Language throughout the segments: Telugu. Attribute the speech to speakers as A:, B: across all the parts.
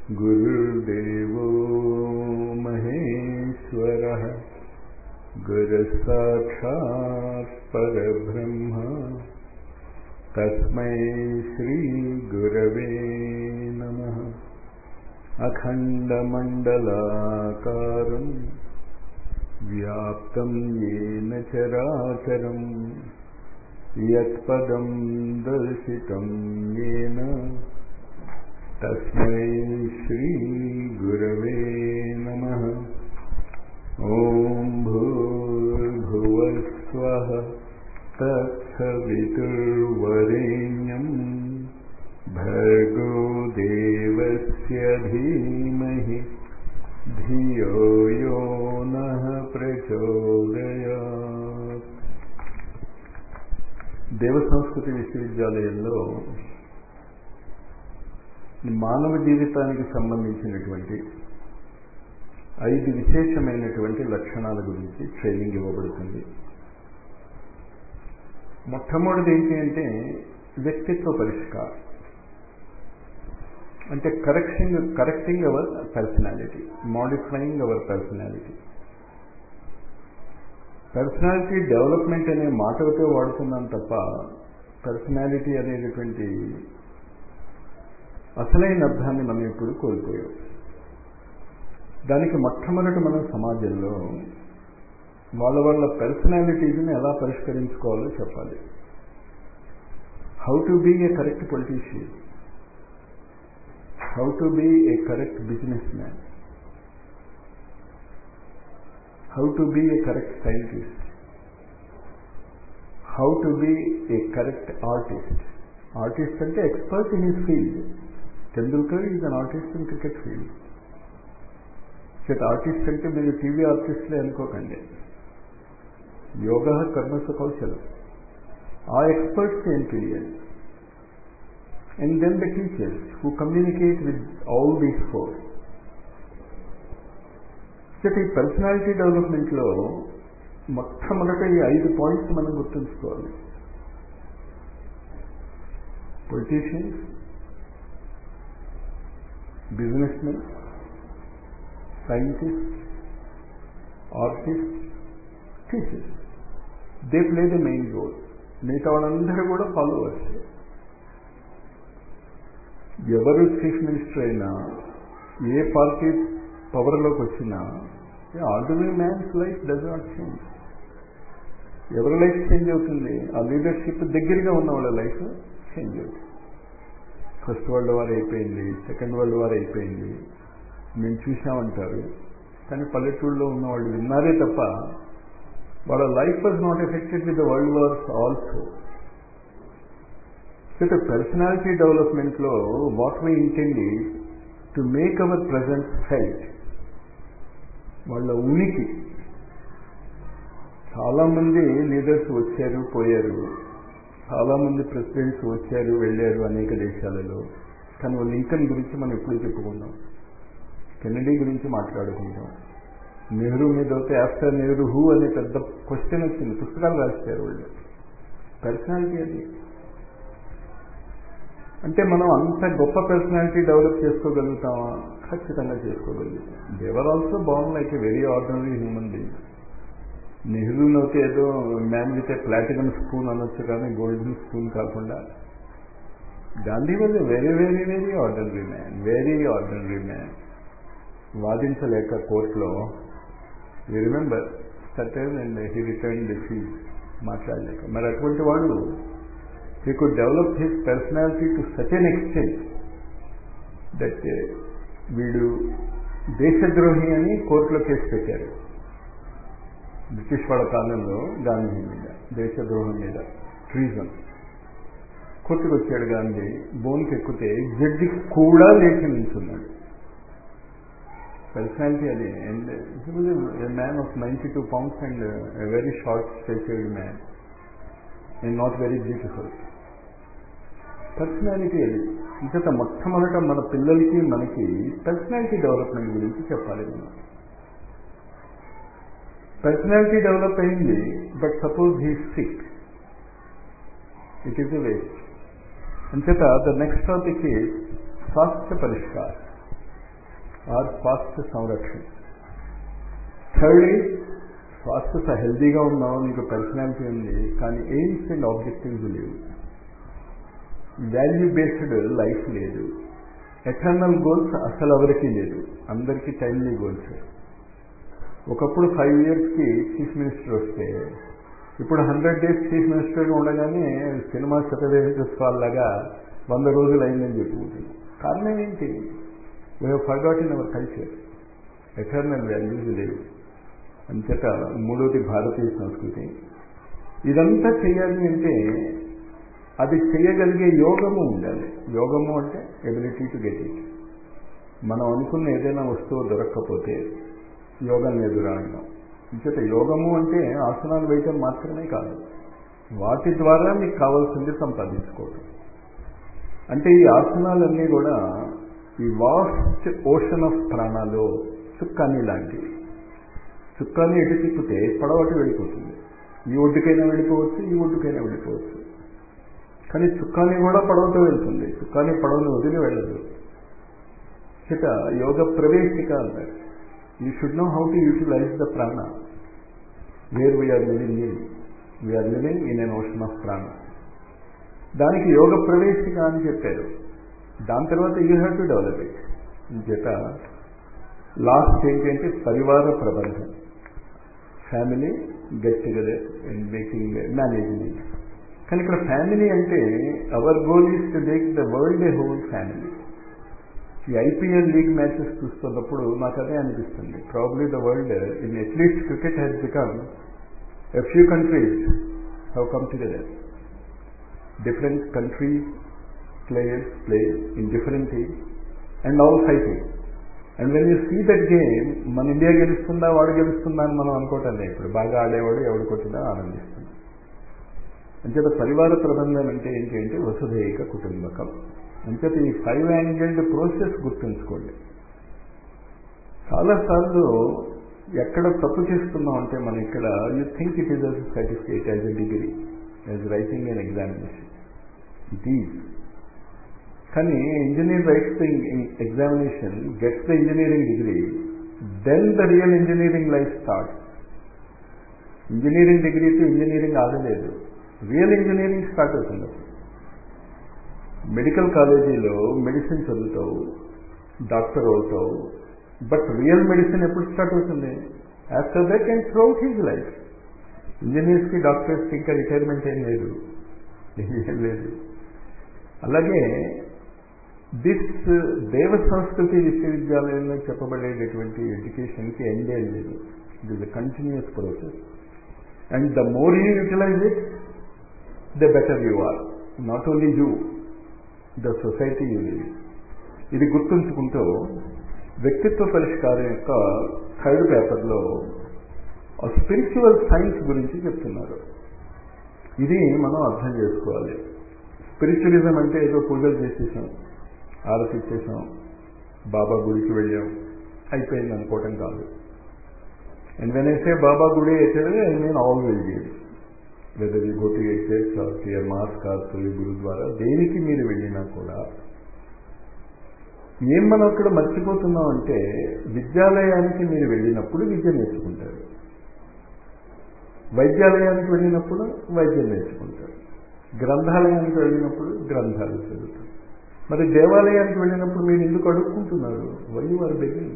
A: गुरुर्देवो महेश्वरः गुरुसाक्षात् परब्रह्म तस्मै श्रीगुरवे नमः अखण्डमण्डलाकारम् व्याप्तं येन चराचरम् यत्पदं दर्शितं येन तस्मै श्रीगुरवे नमः ॐ भूर्भुवस्वः तत्सवितुर्वरेण्यम् भर्गो देवस्य धीमहि धियो यो नः ప్రచోదయాత్ దేవ సంస్కృతి విశ్వవిద్యాలయంలో మానవ జీవితానికి సంబంధించినటువంటి ఐదు విశేషమైనటువంటి లక్షణాల గురించి ట్రైనింగ్ ఇవ్వబడుతుంది మొట్టమొదటిది ఏంటి అంటే వ్యక్తిత్వ పరిష్కారం అంటే correction correcting our personality modifying our personality personality development అనే మాటలతో వాడుతున్నాం తప్ప పర్సనాలిటీ అనేటటువంటి అసలైన అర్థాన్ని మనం ఇప్పుడు కోల్పోయాం దానికి మొట్టమొదటి మనం సమాజంలో వాళ్ళ వాళ్ళ పర్సనాలిటీస్ని ఎలా పరిష్కరించుకోవాలో చెప్పాలి how to be a correct politician how to be a correct businessman, how to be a correct scientist, how to be a correct artist. Artist అంటే expert in his field. Tendulkar is an artist in cricket field. Set artist అంటే మీరు టీవీ ఆర్టిస్ట్లే అనుకోకండి యోగా కర్మసు కౌశలం ఆ ఎక్స్పర్ట్స్ ఏం తెలియాలి and then the teachers who communicate with all these four. So ఈ పర్సనాలిటీ డెవలప్మెంట్లో మొట్టమొదట ఈ ఐదు పాయింట్స్ మనం గుర్తుంచుకోవాలి politicians business men scientist artist teachers they play the main role మిగతా వాళ్ళందరూ కూడా ఫాలోవర్స్ ఎవరు చీఫ్ మినిస్టర్ అయినా ఏ పార్టీ పవర్లోకి వచ్చినా ordinary man's life does not change ఎవరి లైఫ్ చేంజ్ అవుతుంది ఆ లీడర్షిప్ దగ్గరగా ఉన్న వాళ్ళ లైఫ్ చేంజ్ అవుతుంది ఫస్ట్ వరల్డ్ వార్ అయిపోయింది సెకండ్ వరల్డ్ వార్ అయిపోయింది మేము చూసామంటారు కానీ పల్లెటూళ్ళలో ఉన్న వాళ్ళు విన్నారే తప్ప వాళ్ళ life was not affected with the world wars also so personality డెవలప్మెంట్లో what we intend to make our present felt వాళ్ళ ఉనికి చాలామంది లీడర్స్ వచ్చారు పోయారు చాలామంది ప్రెసిడెంట్స్ వచ్చారు వెళ్ళారు అనేక దేశాలలో కానీ లింకన్ గురించి మనం ఎప్పుడు చెప్పుకుందాం కెనడీ గురించి మాట్లాడుకుంటాం నెహ్రూ మీద అయితే ఆఫ్టర్ నెహ్రూ హూ అనే పెద్ద క్వశ్చన్ వచ్చింది పుస్తకాలు రాశారు వాళ్ళు పర్సనాలిటీ అది అంటే మనం అంత గొప్ప పర్సనాలిటీ డెవలప్ చేసుకోగలుగుతామా ఖచ్చితంగా చేసుకోగలుగుతాం దేవర్ ఆల్సో బాగుంది like a very ordinary human being నెహ్రూనైతే ఏదో man with a platinum spoon అనొచ్చు కానీ గోల్డెన్ స్పూన్ కాకుండా Gandhi was a very very very ordinary man very ordinary man వాదించలేక కోర్టులో you remember sudden and he return the fees మాట్లాడలేక మరి అటువంటి వాడు he could develop his personality to such an extent that వీడు దేశద్రోహి అని కోర్టులో కేసు పెట్టారు బ్రిటిష్ వాళ్ళ కాలంలో గాంధీ మీద దేశద్రోహం మీద ట్రీజన్ కోర్టుకు వచ్చాడు గాంధీ బోన్కి ఎక్కితే జడ్జి కూడా లేచి నిల్చున్నాడు పర్సనాలిటీ అది and man of ninety two pounds and very short statured man and not very beautiful personality అది ఇంత మొట్టమొదట మన పిల్లలకి మనకి పర్సనాలిటీ డెవలప్మెంట్ గురించి చెప్పాలి మనం పర్సనాలిటీ డెవలప్ అయింది but suppose he sick it is a waste అంచేత ద నెక్స్ట్ టాపిక్ ఈజ్ స్వాస్థ్య పరిష్కార్ ఆర్ స్వాస్థ్య సంరక్షణ థర్డ్ ఈజ్ స్వాస్థ్య హెల్దీగా ఉన్నావు నీకు పర్సనాలిటీ ఉంది కానీ ఎయిమ్స్ అండ్ ఆబ్జెక్టివ్స్ లేవు వాల్యూ బేస్డ్ లైఫ్ లేదు ఎటర్నల్ గోల్స్ అసలు ఎవరికి లేదు అందరికీ టైమ్లీ గోల్స్ ఒకప్పుడు ఫైవ్ ఇయర్స్కి చీఫ్ మినిస్టర్ వస్తే ఇప్పుడు హండ్రెడ్ డేస్ చీఫ్ మినిస్టర్గా ఉండగానే సినిమా లాగా వంద రోజులు అయిందని చెప్పుకుంటుంది కారణం ఏంటి we have forgot in our culture eternal values లేవు అంతేత మూడోది భారతీయ సంస్కృతి ఇదంతా చేయాలి అంటే అది చేయగలిగే యోగము ఉండాలి యోగము అంటే ఎబిలిటీ టు గెట్ ఇట్ మనం అనుకున్న ఏదైనా వస్తువు దొరక్కపోతే యోగం ఎదురాడడం ఇంచేత యోగము అంటే ఆసనాలు వేయటం మాత్రమే కాదు వాటి ద్వారా మీకు కావాల్సింది సంపాదించుకోవటం అంటే ఈ ఆసనాలన్నీ కూడా ఈ వాస్ట్ ఓషన్ ఆఫ్ ప్రాణాలు చుక్కాని లాంటివి చుక్కాని ఎటు తిప్పితే పడవటి వెళ్ళిపోతుంది ఈ ఒడ్డుకైనా వెళ్ళిపోవచ్చు ఈ ఒడ్డుకైనా వెళ్ళిపోవచ్చు కానీ చుక్కాని కూడా పడవతో వెళ్తుంది చుక్కాని పడవని వదిలి వెళ్ళదు చేత యోగ ప్రవేశిక అంటారు you should know how to utilize the prana where we are living in we are living in an ocean of prana దానికి యోగ ప్రవేశిక అని చెప్పారు దాని తర్వాత you have to develop it చేత లాస్ట్ ఏంటంటే పరివార ప్రబంధం family get together and making management కానీ ఇక్కడ ఫ్యామిలీ అంటే our goal is to take the world a whole family ఈ ఐపీఎల్ లీగ్ మ్యాచెస్ చూస్తున్నప్పుడు నాకు అదే అనిపిస్తుంది probably the world in at least cricket has become a few countries have come together different countries players play in different teams and all fighting and when you see that game మన ఇండియా గెలుస్తుందా వాడు గెలుస్తుందా అని మనం అనుకోవటం లేదు ఇప్పుడు బాగా ఆడేవాడు ఎవడు కొట్టినా ఆనందిస్తుంది అంచేత పరివార ప్రబంధం అంటే ఏంటి అంటే వసుధైక కుటుంబకం అంచేత ఈ ఫైవ్ యాంగిల్డ్ ప్రాసెస్ గుర్తుంచుకోండి చాలాసార్లు ఎక్కడ తప్పు చేస్తున్నాం అంటే మనం ఇక్కడ you think it is us certificate as a degree as writing and examination it is కానీ engineer writes the examination gets the engineering degree then the real engineering life start engineering డిగ్రీతో ఇంజనీరింగ్ ఆగలేదు రియల్ ఇంజనీరింగ్ స్టార్ట్ అవుతుంది మెడికల్ కాలేజీలో మెడిసిన్ చదువుతావు డాక్టర్ అవుతావు బట్ రియల్ మెడిసిన్ ఎప్పుడు స్టార్ట్ అవుతుంది after that and throughout his life ఇంజనీర్స్కి డాక్టర్స్కి ఇంకా రిటైర్మెంట్ ఏం లేదు ఏం లేదు అలాగే దిస్ దేవ సంస్కృతి విశ్వవిద్యాలయంలో చెప్పబడేటటువంటి ఎడ్యుకేషన్కి ఎండ్ ఏం లేదు it is a continuous process and the more you utilize it the better you are not only you the society you live ఇది గుర్తుంచుకుంటూ వ్యక్తిత్వ పరిష్కారం యొక్క థర్డ్ పేపర్లో స్పిరిచువల్ సైన్స్ గురించి చెప్తున్నారు ఇది మనం అర్థం చేసుకోవాలి స్పిరిచువలిజం అంటే ఏదో పూజలు చేసేసాం ఆరతి ఇచ్చేసాం బాబా గుడికి వెళ్ళాం అయిపోయింది అనుకోవటం కాదు అండ్ వెన్ ఐసే బాబా గుడి అయితే I mean all will whether you go to a church or to a mosque or to a gurdwara దేనికి మీరు వెళ్ళినా కూడా ఏం మనం అక్కడ మర్చిపోతున్నాం అంటే విద్యాలయానికి మీరు వెళ్ళినప్పుడు విద్య నేర్చుకుంటారు వైద్యాలయానికి వెళ్ళినప్పుడు వైద్యం నేర్చుకుంటారు గ్రంథాలయానికి వెళ్ళినప్పుడు గ్రంథాలు చదువుతారు మరి దేవాలయానికి వెళ్ళినప్పుడు మీరు ఎందుకు అడుక్కుంటున్నారు why you are begging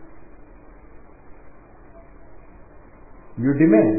A: you demand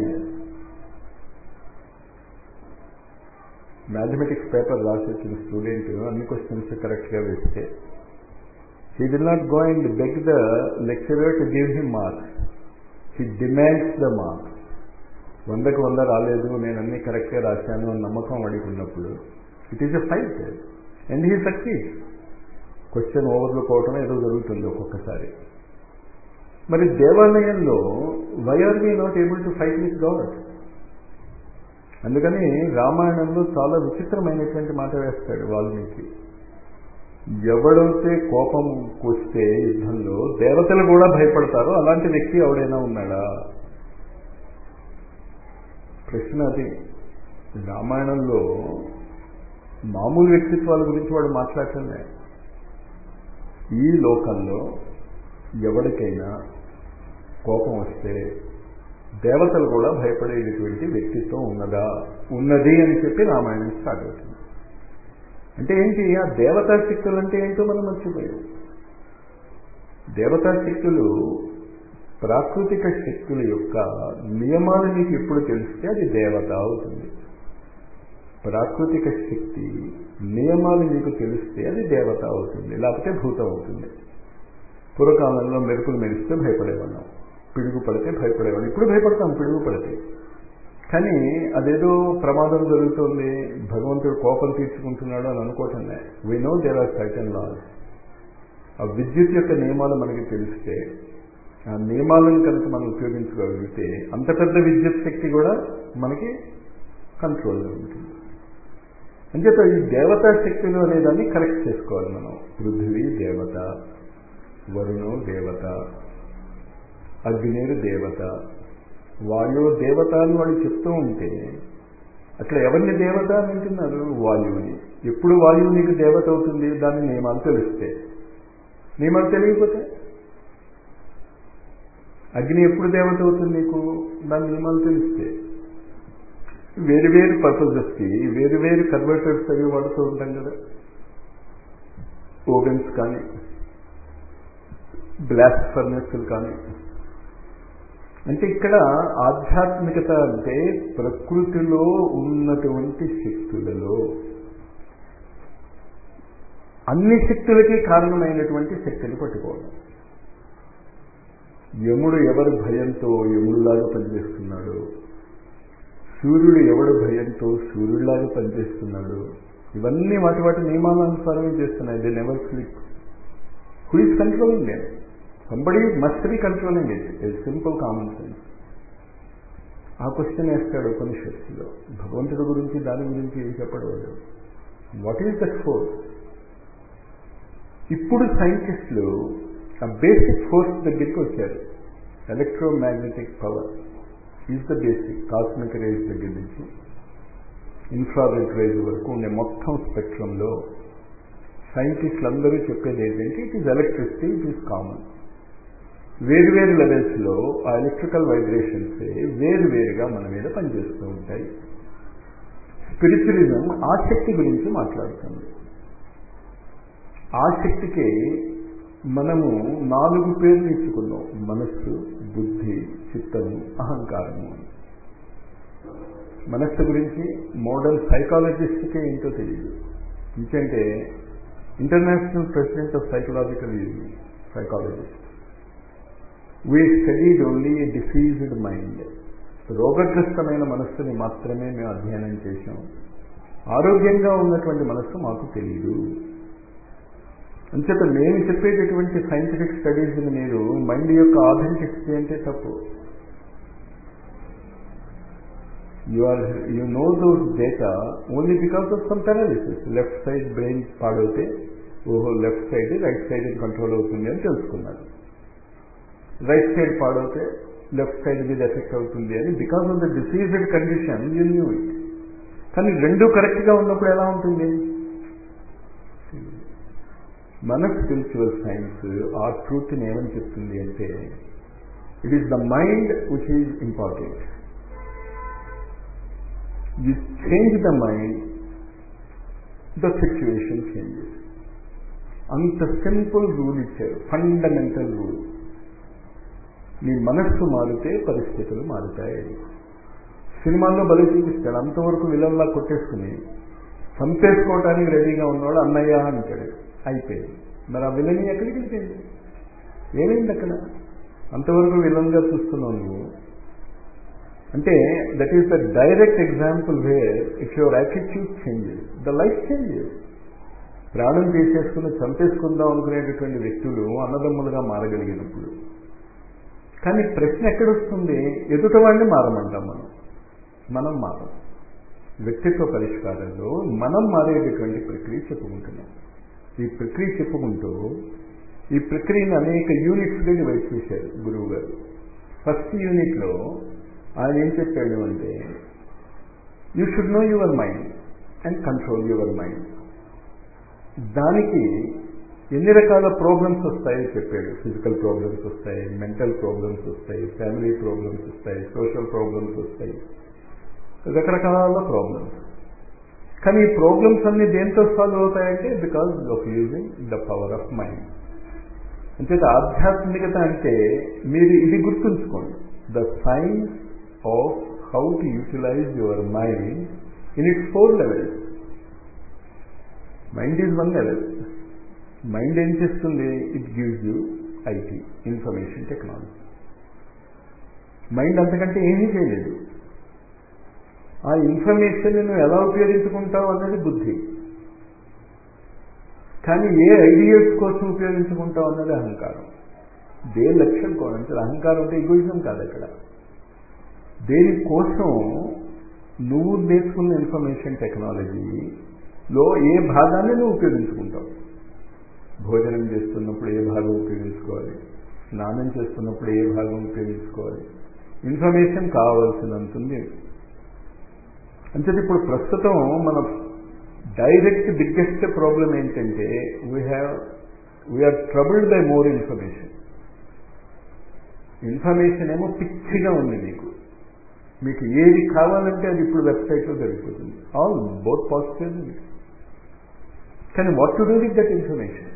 A: mathematics paper రాసి వచ్చిన స్టూడెంట్ అన్ని క్వశ్చన్స్ కరెక్ట్గా వేస్తే he will not go and beg the lecturer to give him marks he demands the marks వందకు వంద రాలేదు నేను అన్ని కరెక్ట్గా రాశాను అని నమ్మకం అడుగున్నప్పుడు it is a fight and he succeed question overlook అవటం ఏదో జరుగుతుంది ఒక్కొక్కసారి మరి దేవాలయంలో why are we not able to fight with God అందుకని రామాయణంలో చాలా విచిత్రమైనటువంటి మాట వేస్తాడు వాల్మీకి ఎవడైతే కోపం వస్తే యుద్ధంలో దేవతలు కూడా భయపడతారో అలాంటి వ్యక్తి ఎవడైనా ఉన్నాడా ప్రశ్న అది రామాయణంలో మామూలు వ్యక్తిత్వాల గురించి వాడు మాట్లాడటమే ఈ లోకంలో ఎవరికైనా కోపం వస్తే దేవతలు కూడా భయపడేటటువంటి వ్యక్తిత్వం ఉన్నదా ఉన్నది అని చెప్పి రామాయణం స్టార్ట్ అవుతుంది అంటే ఏంటి ఆ దేవతా శక్తులు అంటే ఏంటో మనం మర్చిపోయాం దేవతా శక్తులు ప్రాకృతిక శక్తుల యొక్క నియమాలు నీకు ఎప్పుడు తెలిస్తే అది దేవత అవుతుంది ప్రాకృతిక శక్తి నియమాలు నీకు తెలిస్తే అది దేవత అవుతుంది లేకపోతే భూతం అవుతుంది పూర్వకాలంలో మెరుపులు మెరిస్తే భయపడేవాళ్ళం పిడుగు పడితే భయపడేవాళ్ళం ఇప్పుడు భయపడతాం పిడుగు పడితే కానీ అదేదో ప్రమాదం జరుగుతుంది భగవంతుడు కోపం తీర్చుకుంటున్నాడు అని అనుకోవటంలే we know there are certain laws ఆ విద్యుత్ యొక్క నియమాలు మనకి తెలిస్తే ఆ నియమాలను కనుక మనం ఉపయోగించగలిగితే అంత పెద్ద విద్యుత్ శక్తి కూడా మనకి కంట్రోల్లో ఉంటుంది అంచేత ఈ దేవతా శక్తులు అనేదాన్ని కరెక్ట్ చేసుకోవాలి మనం పృథ్వీ దేవత వరుణో దేవత అగ్నేరు దేవత వాయు దేవత అని వాళ్ళు చెప్తూ ఉంటే అట్లా ఎవరిని దేవత అని అంటున్నారు వాయువుని ఎప్పుడు వాయువు నీకు దేవత అవుతుంది దాని నియమాలు తెలిస్తే నియమాలు తెలియకపోతే అగ్ని ఎప్పుడు దేవత అవుతుంది నీకు దాని నియమాలు తెలిస్తే వేరు వేరు పర్పజెస్కి వేరు వేరు కన్వర్టర్స్ అవి వాడుతూ ఉంటాం కదా ఓవెన్స్ కానీ బ్లాస్ట్ ఫర్నెస్లు కానీ అంటే ఇక్కడ ఆధ్యాత్మికత అంటే ప్రకృతిలో ఉన్నటువంటి శక్తులలో అన్ని శక్తులకి కారణమైనటువంటి శక్తిని పట్టుకోవడం యముడు ఎవరి భయంతో యముడులాగా పనిచేస్తున్నాడు సూర్యుడు ఎవడు భయంతో సూర్యుడిలాగా పనిచేస్తున్నాడు ఇవన్నీ వాటి వాటి నియమానుసారమే చేస్తున్నాయి they never slip who is controlling them somebody must be controlling it it simple common sense ఆ క్వశ్చన్ వేస్తాడు ఉపనిషత్తులో భగవంతుడి గురించి దాని గురించి ఏం చెప్పడు వాడు వాట్ ఈజ్ దట్ ఫోర్స్ ఇప్పుడు సైంటిస్టులు ఆ బేసిక్ ఫోర్స్ దగ్గరికి వచ్చారు electromagnetic power is the basic cosmic rays దగ్గర నుంచి ఇన్ఫ్రారెడ్ రేజ్ వరకు ఉండే మొత్తం స్పెక్ట్రంలో సైంటిస్టులు అందరూ చెప్పేది ఏంటంటే it is electricity it is common వేరు వేరు లెవెల్స్లో ఆ ఎలక్ట్రికల్ వైబ్రేషన్స్ వేరు వేరుగా మన మీద పనిచేస్తూ ఉంటాయి స్పిరిచువలిజం ఆ శక్తి గురించి మాట్లాడుతుంది ఆ శక్తికి మనము నాలుగు పేర్లు ఇచ్చుకున్నాం మనస్సు బుద్ధి చిత్తము అహంకారము మనస్సు గురించి మోడర్న్ సైకాలజిస్ట్కే ఏంటో తెలియదు ఎందుకంటే international president of psychological union psychologist we studied only a diseased mind రోగగ్రస్తమైన మనస్సుని మాత్రమే మేము అధ్యయనం చేశాం ఆరోగ్యంగా ఉన్నటువంటి మనస్సు మాకు తెలియదు అంచేత నేను చెప్పేటటువంటి సైంటిఫిక్ స్టడీస్ని మీరు మైండ్ యొక్క ఆథెంటిసిటీ అంటే తప్పు you are you know those data only because of some paralysis left side brain పాడవుతే ఓహో left side right side control అవుతుంది అని తెలుసుకున్నారు రైట్ సైడ్ పాడవుతే లెఫ్ట్ సైడ్ మీద ఎఫెక్ట్ అవుతుంది అని because of the diseased condition you knew it కానీ రెండు కరెక్ట్గా ఉన్నప్పుడు ఎలా ఉంటుంది మన స్పిరిచువల్ సైన్స్ ఆ ట్రూత్ని ఏమని చెప్తుంది అంటే it is the mind which is important you change the mind the situation changes అంత సింపుల్ రూల్ ఇచ్చారు ఫండమెంటల్ రూల్ నీ మనస్సు మారితే పరిస్థితులు మారుతాయి సినిమాల్లో బలి చూపిస్తాడు అంతవరకు విలన్లా కొట్టేసుకుని చంపేసుకోవటానికి రెడీగా ఉన్నవాడు అన్నయ్య అంటాడు అయిపోయింది మరి ఆ విలని ఎక్కడికి వెళ్ళిపోయింది ఏమైంది అక్కడ అంతవరకు విలన్గా చూస్తున్నావు నువ్వు అంటే that is the direct example where if your attitude changes the life changes ప్రాణం తీసేసుకుని చంపేసుకుందాం అనుకునేటటువంటి వ్యక్తులు అన్నదమ్ములుగా మారగలిగినప్పుడు కానీ ప్రశ్న ఎక్కడొస్తుంది ఎదుట వాడిని మారమంటాం మనం మనం మారం వ్యక్తిత్వ పరిష్కారంలో మనం మారేటటువంటి ప్రక్రియ చెప్పుకుంటున్నాం ఈ ప్రక్రియ చెప్పుకుంటూ ఈ ప్రక్రియను అనేక యూనిట్స్గా డివైడ్ చేశారు గురువు గారు ఫస్ట్ యూనిట్లో ఆయన ఏం చెప్పాడు అంటే you should know your mind and control your mind దానికి ఎన్ని రకాల ప్రాబ్లమ్స్ వస్తాయో చెప్పాడు ఫిజికల్ ప్రాబ్లమ్స్ వస్తాయి మెంటల్ ప్రాబ్లమ్స్ వస్తాయి ఫ్యామిలీ ప్రాబ్లమ్స్ వస్తాయి సోషల్ ప్రాబ్లమ్స్ వస్తాయి రకరకాల ప్రాబ్లమ్స్ కానీ ఈ ప్రాబ్లమ్స్ అన్ని దేంతో సాల్వ్ అవుతాయంటే because of using the power of mind అంచేత ఆధ్యాత్మికత అంటే మీరు ఇది గుర్తుంచుకోండి the science of how to utilize your mind in its four levels mind is one level mind ఏం చేస్తుంది it gives you IT information technology mind అంతకంటే ఏమీ చేయలేదు ఆ ఇన్ఫర్మేషన్ నువ్వు ఎలా ఉపయోగించుకుంటావు అన్నది బుద్ధి కానీ ఏ ఐడియాస్ కోసం ఉపయోగించుకుంటావు అన్నది అహంకారం దే లక్ష్యం కోరంటే అహంకారం అంటే ఈగోయిజం కాదు అక్కడ దేనికోసం నువ్వు నేర్చుకున్న ఇన్ఫర్మేషన్ టెక్నాలజీలో ఏ భాగాన్ని నువ్వు ఉపయోగించుకుంటావు భోజనం చేస్తున్నప్పుడు ఏ భాగం ఉపయోగించుకోవాలి స్నానం చేస్తున్నప్పుడు ఏ భాగం ఉపయోగించుకోవాలి ఇన్ఫర్మేషన్ కావాల్సినంతుంది అంటే ఇప్పుడు ప్రస్తుతం మన డైరెక్ట్ బిగ్గెస్ట్ ప్రాబ్లం ఏంటంటే we have we're troubled by more information information ఏమో పిచ్చిగా ఉంది మీకు మీకు ఏది కావాలంటే అది ఇప్పుడు వెబ్సైట్లో దొరికిపోతుంది ఆల్ బోత్ పాజిటివ్ కానీ what to do with that information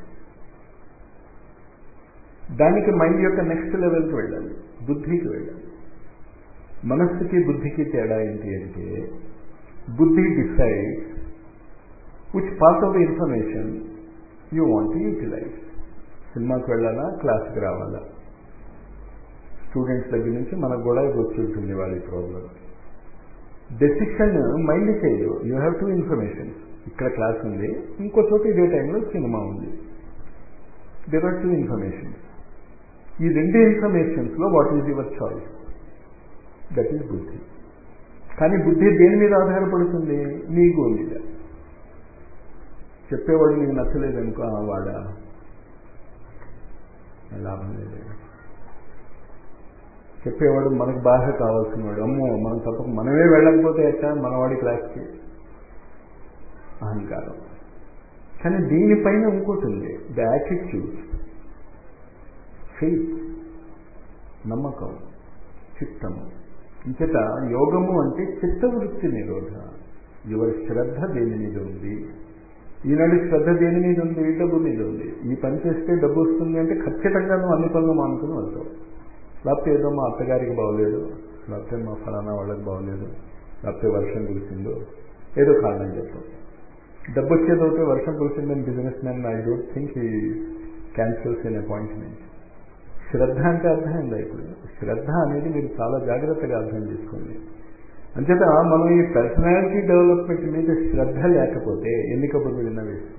A: దానికి మైండ్ యొక్క నెక్స్ట్ లెవెల్కి వెళ్ళాలి బుద్ధికి వెళ్ళాలి మనస్సుకి బుద్ధికి తేడా ఏంటి అంటే బుద్ధి decide which part of the information you want utilize సినిమాకి వెళ్ళాలా క్లాస్కి రావాలా స్టూడెంట్స్ దగ్గర నుంచి మనకు కూడా ఇది వచ్చి ఉంటుంది వాళ్ళ ప్రాబ్లం డెసిషన్ మైండ్ చేయదు యూ హ్యావ్ టూ ఇన్ఫర్మేషన్ ఇక్కడ క్లాస్ ఉంది ఇంకో చోట ఇదే టైంలో సినిమా ఉంది దెర్ ఆర్ టూ ఇన్ఫర్మేషన్స్ ఈ రెండు ఇన్ఫర్మేషన్స్లో what is your choice that is బుద్ధి కానీ బుద్ధి దేని మీద ఆధారపడుతుంది నీ గో మీద చెప్పేవాడు నీకు నచ్చలేదనుకో వాడా లాభం లేదు చెప్పేవాడు మనకు బాగా కావాల్సిన వాడు అమ్మో మనం తప్పక మనమే వెళ్ళకపోతే ఎట్టా మనవాడి క్లాస్కి అహంకారం కానీ దీనిపైన ఇంకోటి ఉంది ద యాటిట్యూడ్ ఫెయిత్ నమ్మకం చిత్తము ఇంకట యోగము అంటే చిత్తవృత్తి నిరోధ యువర్ శ్రద్ధ దేని మీద ఉంది ఈనాడు శ్రద్ధ దేని మీద ఉంది డబ్బు మీద ఉంది ఈ పని చేస్తే డబ్బు వస్తుంది అంటే ఖచ్చితంగా నువ్వు అన్ని పనులు మానుకుని వెళ్తావు లేకపోతే ఏదో మా అత్తగారికి బాగోలేదు లేకపోతే మా ఫలానా వాళ్ళకి బాగోలేదు లేకపోతే వర్షం కురిసిందో ఏదో కారణం చెప్తాం డబ్బు వచ్చేదైతే వర్షం కురిసిందని business man I don't think he cancels in appointment శ్రద్ధ అంటే అర్థమైందా ఇప్పుడు శ్రద్ధ అనేది మీరు చాలా జాగ్రత్తగా అర్థం చేసుకోండి అంచేత మనం ఈ పర్సనాలిటీ డెవలప్మెంట్ మీద శ్రద్ధ లేకపోతే ఎన్ని కబుర్లు విన్నా వేస్ట్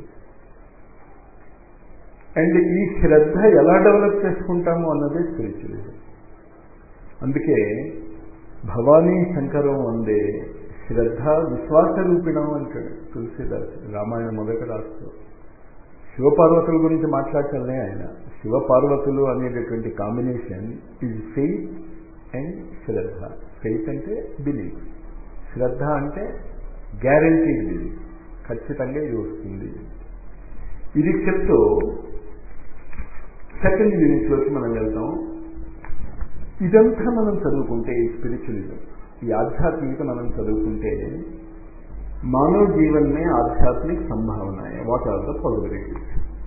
A: అండ్ ఈ శ్రద్ధ ఎలా డెవలప్ చేసుకుంటాము అన్నదే స్పిరిచువలిజం అందుకే భవానీ శంకరం అందే శ్రద్ధ విశ్వాస రూపిణం అంటాడు తులసిదాస్ రామాయణం మొదట రాస్తూ శివపార్వతుల గురించి మాట్లాడటంలే ఆయన శివపార్వతులు అనేటటువంటి combination is faith and shraddha faith అంటే బిలీఫ్ శ్రద్ధ అంటే గ్యారంటీడ్ బిలీఫ్ ఖచ్చితంగా ఇది వస్తుంది ఇది చెప్తూ సెకండ్ యూనిట్లోకి మనం వెళ్తాం ఇదంతా మనం చదువుకుంటే ఈ స్పిరిచువలిజం ఈ ఆధ్యాత్మికత మనం చదువుకుంటే मानव जीवन में आध्यात्मिक संभावनाएं వాట్ ఆర్ ద పాసిబిలిటీస్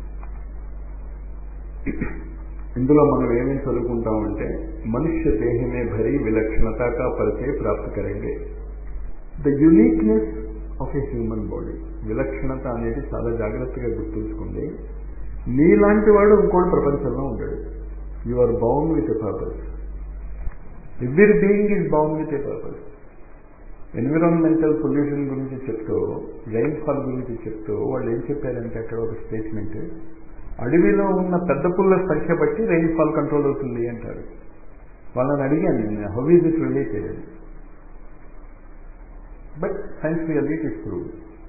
A: ఇందులో మనం ఏమేమి చదువుకుంటామంటే మనుష్య దేహమే భరి విలక్షణత కా పరిచయ ప్రాప్తి కరేంగే the uniqueness of a human body విలక్షణత అనేది చాలా జాగ్రత్తగా గుర్తుంచుకోండి నీలాంటి వాడు ఇంకోటి ప్రపంచంలో ఉంటాడు you are bound with a purpose every being is bound with a purpose environmental pollution గురించి చెప్తూ రైన్ఫాల్ గురించి చెప్తూ వాళ్ళు ఏం చెప్పారంటే అక్కడ ఒక స్టేట్మెంట్ అడవిలో ఉన్న పెద్ద పుల్ల సంఖ్య బట్టి రైన్ఫాల్ కంట్రోల్ అవుతుంది అంటారు వాళ్ళని అడిగాను నేను how is it related but science really it is prove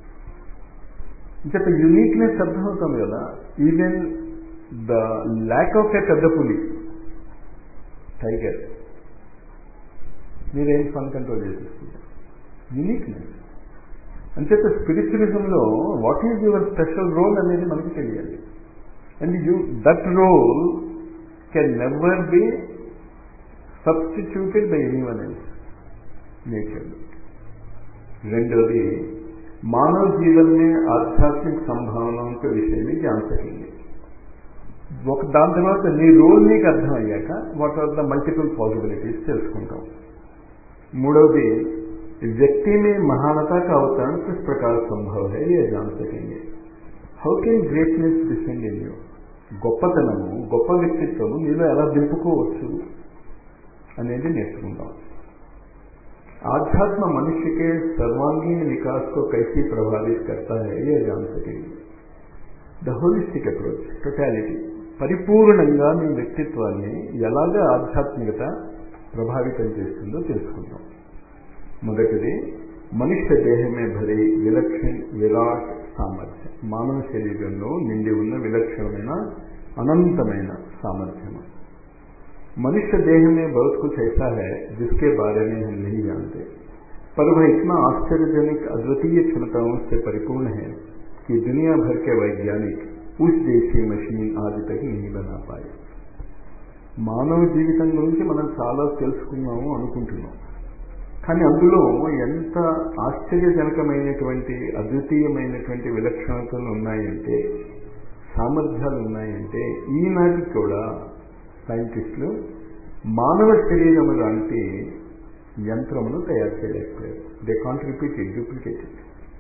A: ఇంత యునిక్నెస్ అర్థమవుతుంది కదా even the lack of a పెద్ద పులి టైగర్ మీరేం ఫన్ కంట్రోల్ చేసేస్తున్నారు యునిక్నెస్ అంచేత స్పిరిచువలిజంలో what is your special role అనేది మనకి తెలియాలి and you that role can never be substituted by any one else nature రెండోది मानव जीवन में आध्यात्मिक संभावनाओं के विषय में जान सकेंगे ఒక దాని తర్వాత నీ రోల్ నీకు అర్థమయ్యాక what are the multiple possibilities తెలుసుకుంటాం మూడవది व्यक्ति में महानता का अवतरण किस प्रकार संभव है ये जान सकेंगे how can greatness descend in you గొప్పతనము గొప్ప వ్యక్తిత్వము నీలో ఎలా దింపుకోవచ్చు అనేది నేర్చుకుందాం आध्यात्म मनुष्य के सर्वांगीण विकास को कैसे प्रभावित करता है यह जान सकेंगे ద హోలిస్టిక్ అప్రోచ్ టొటాలిటీ పరిపూర్ణంగా మీ వ్యక్తిత్వాన్ని ఎలాగ ఆధ్యాత్మికత ప్రభావితం చేస్తుందో తెలుసుకుందాం మొదటిది మనుష్య దేహమే భరి విలక్షణ విరాట్ సామర్థ్యం మానవ శరీరంలో నిండి ఉన్న విలక్షణమైన అనంతమైన సామర్థ్యము मनुष्य देह में बहुत कुछ ऐसा है जिसके बारे में हम नहीं जानते पर वह इतना आश्चर्यजनक अद्वितीय क्षमताओं से परिपूर्ण है कि दुनिया भर के वैज्ञानिक उस जैसी मशीन आज तक नहीं बना पाए మానవ జీవితం గురించి మనం చాలా తెలుసుకున్నాము అనుకుంటున్నాం కానీ అందులో ఎంత ఆశ్చర్యజనకమైనటువంటి అద్వితీయమైనటువంటి విలక్షణతలు ఉన్నాయంటే సామర్థ్యాలు ఉన్నాయంటే ఈనాటికి కూడా సైంటిస్టులు మానవ శరీరము లాంటి యంత్రమును తయారు చేయలేకపోయారు they can't repeat it duplicate it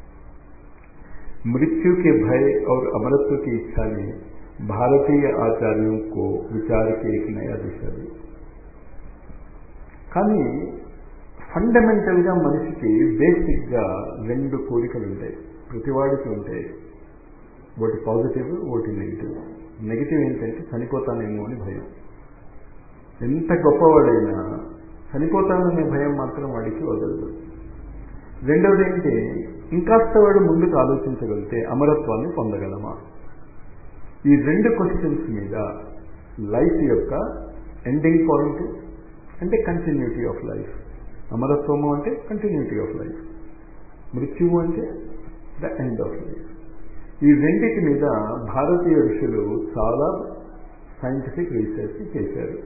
A: मृत्यु के भय और अमरत्व की इच्छा ने भारतीय आचार्यों को विचार की एक नया दिशा दी కానీ ఫండమెంటల్గా మనిషికి బేసిక్గా రెండు కోరికలు ఉంటాయి ప్రతివాడికి ఉంటాయి ఒకటి పాజిటివ్ ఒకటి నెగిటివ్ నెగిటివ్ ఏంటంటే చనిపోతానేమో అని భయం ఎంత గొప్పవాడైనా చనిపోతాననే భయం మాత్రం వాడికి వదలదు రెండవది ఏంటి ఇంకాస్త వాడు ముందుకు ఆలోచించగలిగితే అమరత్వాన్ని పొందగలమా ఈ రెండు క్వశ్చన్స్ మీద లైఫ్ యొక్క ఎండింగ్ పాయింట్ అంటే కంటిన్యూటీ ఆఫ్ లైఫ్ అమరత్వము అంటే కంటిన్యూటీ ఆఫ్ లైఫ్ మృత్యువు అంటే ద ఎండ్ ఆఫ్ లైఫ్ ఈ రెండింటి మీద భారతీయ ఋషులు చాలా సైంటిఫిక్ రీసెర్చ్ చేశారు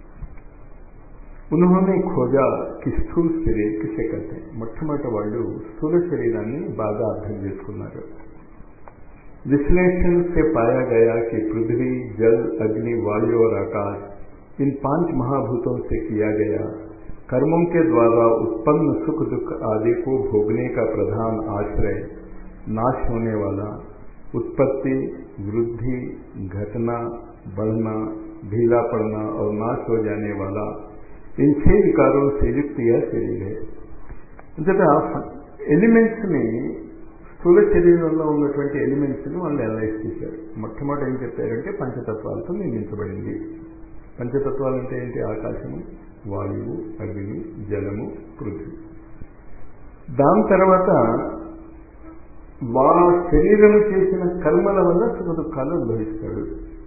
A: ఉన్హోనే ఖోజా కి స్థూల్ శరీర్ కిసే కతే మొట్టమొదటి వాళ్ళు స్థూల శరీరాన్ని బాగా అర్థం చేసుకున్నారు विश्लेषण से पाया गया कि पृथ्वी जल अग्नि वायु और आकाश इन पांच महाभूतों से किया गया कर्मों के द्वारा उत्पन्न सुख दुख आदि को भोगने का प्रधान आश्रय नाश होने वाला उत्पत्ति वृद्धि घटना बढ़ना ढीला पड़ना और नाश हो जाने वाला इन छह विकारों से युक्त यह शरीर है जब ఎలిమెంట్స్ ని స్థూల శరీరంలో ఉన్నటువంటి ఎలిమెంట్స్ ని వాళ్ళు అనలైజ్ చేశారు మొట్టమొదటి ఏం చెప్పారంటే పంచతత్వాలతో నిర్మించబడింది పంచతత్వాలు అంటే ఏంటి ఆకాశము వాయువు అగ్ని జలము పృథ్వీ దాని తర్వాత వాళ్ళ శరీరం చేసిన కర్మల వల్ల సుఖ దుఃఖాలు అనుభవిస్తాడు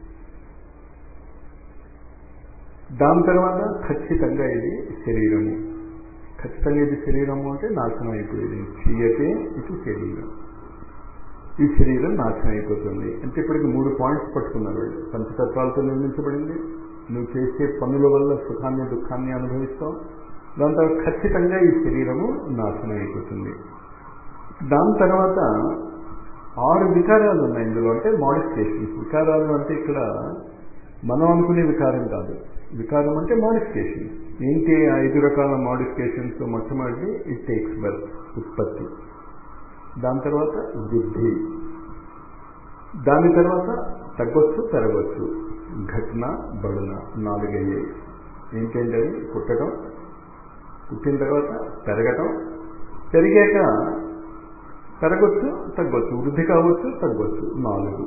A: దాని తర్వాత ఖచ్చితంగా ఇది శరీరము ఖచ్చితంగా ఇది శరీరము అంటే నాశనం అయిపోయేది చీయతే ఇది శరీరం ఈ శరీరం నాశనం అయిపోతుంది అంటే ఇప్పటికి మూడు పాయింట్స్ పట్టుకున్నారు వాళ్ళు పంచతత్వాలతో నిర్మించబడింది నువ్వు చేసే పనుల వల్ల సుఖాన్ని దుఃఖాన్ని అనుభవిస్తావు దాని తర్వాత ఖచ్చితంగా ఈ శరీరము నాశనం అయిపోతుంది దాని తర్వాత ఆరు వికారాలు ఉన్నాయి ఇందులో అంటే మోడిఫికేషన్స్ వికారాలు అంటే ఇక్కడ మనం అనుకునే వికారం కాదు వికారం అంటే మోడిఫికేషన్ ఏంటి ఆ ఐదు రకాల మోడిఫికేషన్స్ మొట్టమొదటి ఇట్ టేక్స్ బర్త్ ఉత్పత్తి దాని తర్వాత వృద్ధి దాని తర్వాత తగ్గొచ్చు పెరగచ్చు ఘటన బడున నాలుగయ్యాయి ఏంటంటే పుట్టడం పుట్టిన తర్వాత పెరగటం పెరిగాక పెరగొచ్చు తగ్గొచ్చు వృద్ధి కావచ్చు తగ్గొచ్చు నాలుగు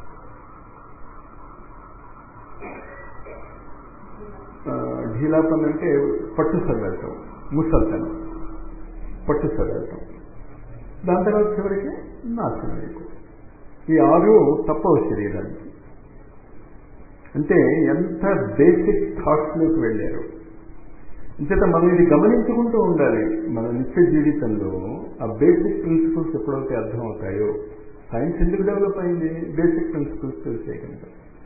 A: ఢీలాపన్ అంటే పట్టు సగలటం ముసల్తనం పట్టు సగలటం దాని తర్వాత చివరికి నాశనం అయిపోతుంది ఈ ఆరు తప్పవు శరీరానికి అంటే ఎంత బేసిక్ థాట్స్లోకి వెళ్ళారు అంచేత మనం ఇది గమనించుకుంటూ ఉండాలి మన నిత్య జీవితంలో ఆ బేసిక్ ప్రిన్సిపల్స్ ఎప్పుడైతే అర్థమవుతాయో సైన్స్ ఎందుకు డెవలప్ అయింది బేసిక్ ప్రిన్సిపల్స్ తెలిసే కనుక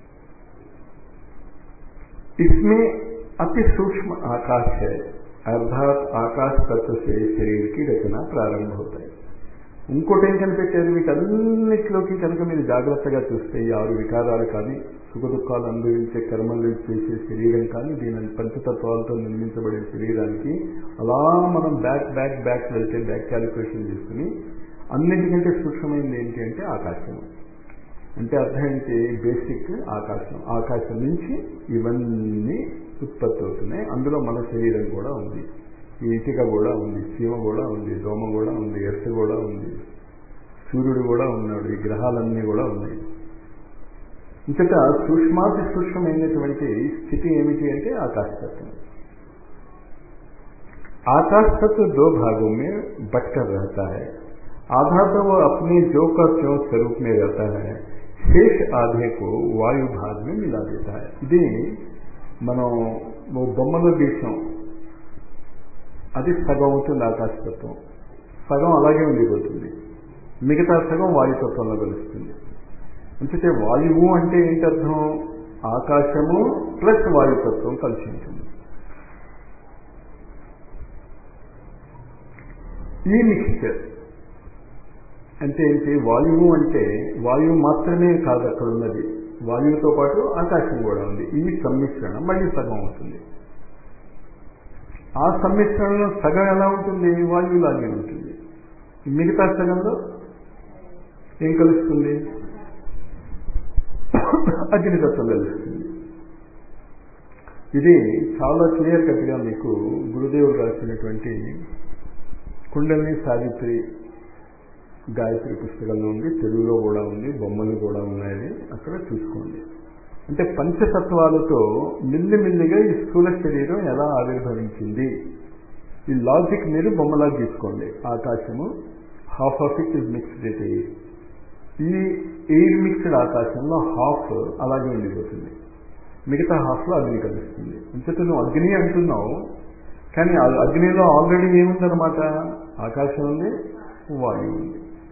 A: इसमें अति सूक्ष्म आकाश है अर्थात आकाश तत्व से शरीर की रचना प्रारंभ होता है ఇంకోటి ఏం కనిపెట్టారు వీటన్నిటిలోకి కనుక మీరు జాగ్రత్తగా చూస్తే ఈ ఆరు వికారాలు కానీ సుఖ దుఃఖాలు అనుభవించే కర్మలు చేసే శరీరం కానీ దీని పంచతత్వాలతో నిర్మించబడే శరీరానికి అలా మనం బ్యాక్ బ్యాక్ బ్యాక్ వెళ్తే బ్యాక్ క్యాలిక్యులేషన్ చేసుకుని అన్నిటికంటే సూక్ష్మమైనది ఏంటి అంటే ఆకాశం అంటే అర్థం ఏంటి బేసిక్ ఆకాశం ఆకాశం నుంచి ఇవన్నీ ఉత్పత్తి అవుతున్నాయి అందులో మన శరీరం కూడా ఉంది ఈ ఇటుక కూడా ఉంది చీమ కూడా ఉంది దోమ కూడా ఉంది ఎర్త్ కూడా ఉంది సూర్యుడు కూడా ఉన్నాడు ఈ గ్రహాలన్నీ కూడా ఉన్నాయి ఇంతట సూక్ష్మాతి సూక్ష్మమైనటువంటి స్థితి ఏమిటి అంటే ఆకాశతత్వం आकाश तत्व दो भागों में बटकर रहता है आधा तो वो अपने जो का त्यों स्वरूप में रहता है शेष आधे को वायु भाग में मिला देता है ఇది మనం ఓ బొమ్మలో గీసాం అది సగం అవుతుంది ఆకాశతత్వం సగం అలాగే ఉండిపోతుంది మిగతా సగం వాయుతత్వంలో కలుస్తుంది అంటే వాయువు అంటే ఏంటి అర్థం ఆకాశము ప్లస్ వాయుతత్వం కలిసి ఉంటుంది ఈ మిక్స్చర్ అంటే ఏంటి వాయువు అంటే వాయువు మాత్రమే కాదు అక్కడ ఉన్నది వాయువుతో పాటు ఆకాశం కూడా ఉంది ఈ సమ్మిశ్రణం మళ్ళీ సగం అవుతుంది ఆ సమ్మిశ్రణలో సగం ఎలా ఉంటుంది వాయువులాగే ఉంటుంది మిగతా సగంలో ఏం కలుస్తుంది అగ్నితత్వం కలుస్తుంది ఇది చాలా క్లియర్ కట్గా మీకు గురుదేవుడు రాసినటువంటి కుండలిని సావిత్రి గాయత్రి పుస్తకంలో ఉంది తెలుగులో కూడా ఉంది బొమ్మలు కూడా ఉన్నాయని అక్కడ చూసుకోండి అంటే పంచతత్వాలతో మిల్లిమిల్లిగా ఈ స్థూల శరీరం ఎలా ఆవిర్భవించింది ఈ లాజిక్ మీరు బొమ్మలా తీసుకోండి ఆకాశము half of it is mixed it air ఈ ఎయిర్ మిక్స్డ్ ఆకాశంలో హాఫ్ అలాగే ఉండిపోతుంది మిగతా హాఫ్లో అగ్ని కలుస్తుంది అంచేత నువ్వు అగ్ని అంటున్నావు కానీ అగ్నిలో ఆల్రెడీ ఏముందనమాట ఆకాశం ఉంది వాయువు ఉంది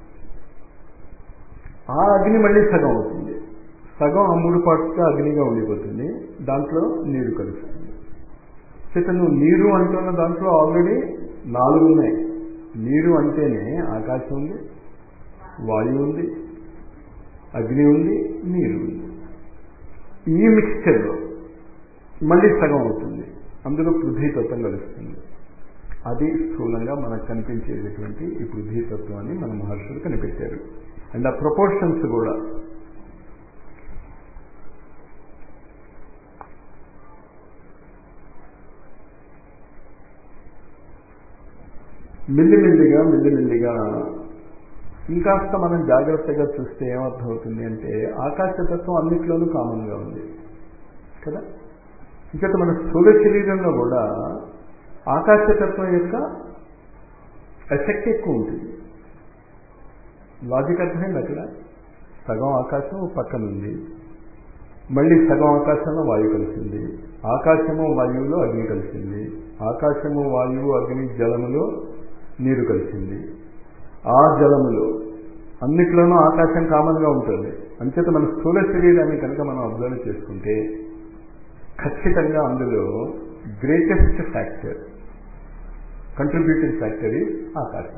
A: ఆ అగ్ని మళ్ళీ సగం అవుతుంది సగం ఆ మూడు పార్ట్స్గా అగ్నిగా ఉండిపోతుంది దాంట్లో నీరు కలుస్తుంది చేత నువ్వు నీరు అంటున్న దాంట్లో ఆల్రెడీ నాలుగు ఉన్నాయి నీరు అంటేనే ఆకాశం ఉంది వాయువు ఉంది అగ్ని ఉంది నీరు ఉంది ఈ మిక్స్చర్లో మళ్ళీ సగం అవుతుంది అందులో పృథ్వీతత్వం కలుస్తుంది అది స్థూలంగా మనకు కనిపించేటటువంటి ఈ పృథ్వీతత్వాన్ని మన మహర్షులు కనిపెట్టారు అండ్ ఆ ప్రపోర్షన్స్ కూడా మిల్లిమిల్లిగా మిల్లిమిల్లిగా ఇంకాస్త మనం జాగ్రత్తగా చూస్తే ఏమర్థమవుతుంది అంటే ఆకాశతత్వం అన్నిట్లోనూ కామన్గా ఉంది కదా ఇంకట మన స్థూల శరీరంలో కూడా ఆకాశతత్వం యొక్క ఎఫెక్ట్ ఎక్కువ ఉంటుంది లాజిక్ అర్థమైంది అక్కడ సగం ఆకాశం పక్కన ఉంది మళ్ళీ సగం ఆకాశంలో వాయువు కలిసింది ఆకాశము వాయువులో అగ్ని కలిసింది ఆకాశము వాయువు అగ్ని జలములో నీరు కలిసింది ఆ జలములో అన్నిట్లోనూ ఆకాశం కామన్గా ఉంటుంది అంచేత మన స్థూల శరీరాన్ని కనుక మనం అబ్జర్వ్ చేసుకుంటే ఖచ్చితంగా అందులో greatest factor contributing factor is आकाश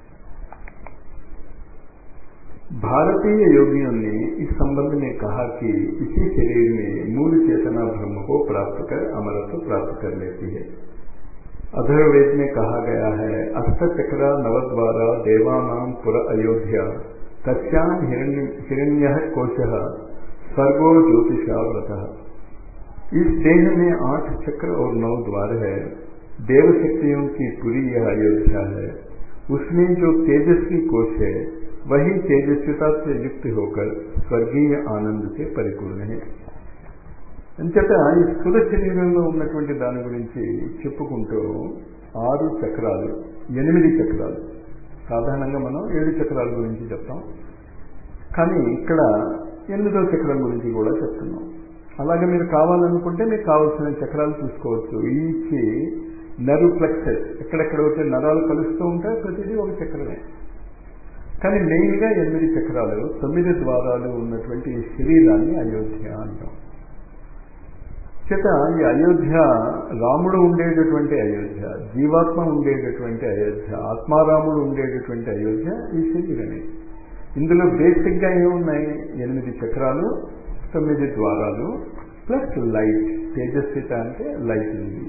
A: भारतीय योगियों ने इस संबंध में कहा कि इसी शरीर में मूल चेतना ब्रह्म को प्राप्त कर अमरत्व प्राप्त कर लेती है अधर्वेद में कहा गया है अष्टचक्र नवद्वारा देवानाम पुर अयोध्या तस्याम हिरण्य कोश स्वर्गो ज्योतिषा व्रत इस देह में आठ चक्र और नौ द्वार है देव शक्तियों की पूरी यह अयोध्या है उसमें जो तेजस्वी कोश है वही तेजस्विता से युक्त होकर स्वर्गीय आनंद से परिपूर्ण है అంచేత ఈ స్థూల శరీరంలో ఉన్నటువంటి దాని గురించి చెప్పుకుంటూ ఆరు చక్రాలు ఎనిమిది చక్రాలు సాధారణంగా మనం ఏడు చక్రాల గురించి చెప్తాం కానీ ఇక్కడ ఎనిమిదో చక్రం గురించి కూడా చెప్తున్నాం అలాగే మీరు కావాలనుకుంటే మీకు కావాల్సిన చక్రాలు చూసుకోవచ్చు ఈచి నరు ప్లెక్సెస్ ఎక్కడెక్కడైతే నరాలు కలుస్తూ ఉంటాయి ప్రతిదీ ఒక చక్రమే కానీ మెయిన్గా ఎనిమిది చక్రాలు తొమ్మిది ద్వారాలు ఉన్నటువంటి శరీరాన్ని అయోధ్య అంటాం చేత ఈ అయోధ్య రాముడు ఉండేటటువంటి అయోధ్య జీవాత్మ ఉండేటటువంటి అయోధ్య ఆత్మారాముడు ఉండేటటువంటి అయోధ్య ఈ శరీరమే ఇందులో బేసిక్గా ఏమున్నాయి ఎనిమిది చక్రాలు తొమ్మిది ద్వారాలు ప్లస్ లైట్ తేజస్విత అంటే లైట్ ఉంది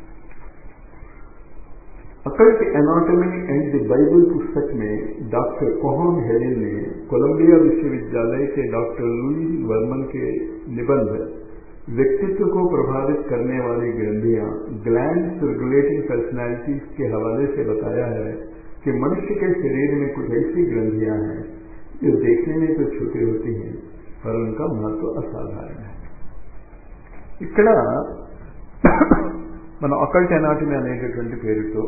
A: occult anatomy and the Bible पुस्तक में डॉक्टर कोहन हेलिन ने कोलंबिया विश्वविद्यालय के डॉक्टर लुई वर्मन के निबंध व्यक्तित्व को प्रभावित करने वाली ग्रंथियां ग्लैंड रेगुलेटिंग पर्सनैलिटीज के हवाले से बताया है कि मनुष्य के शरीर में कुछ ऐसी ग्रंथियां हैं जो देखने में तो छोटी होती हैं पर उनका महत्व असाधारण है ఇక్కడ మనం అకల్ట్ ఎనాటమీ అనేటటువంటి పేరుతో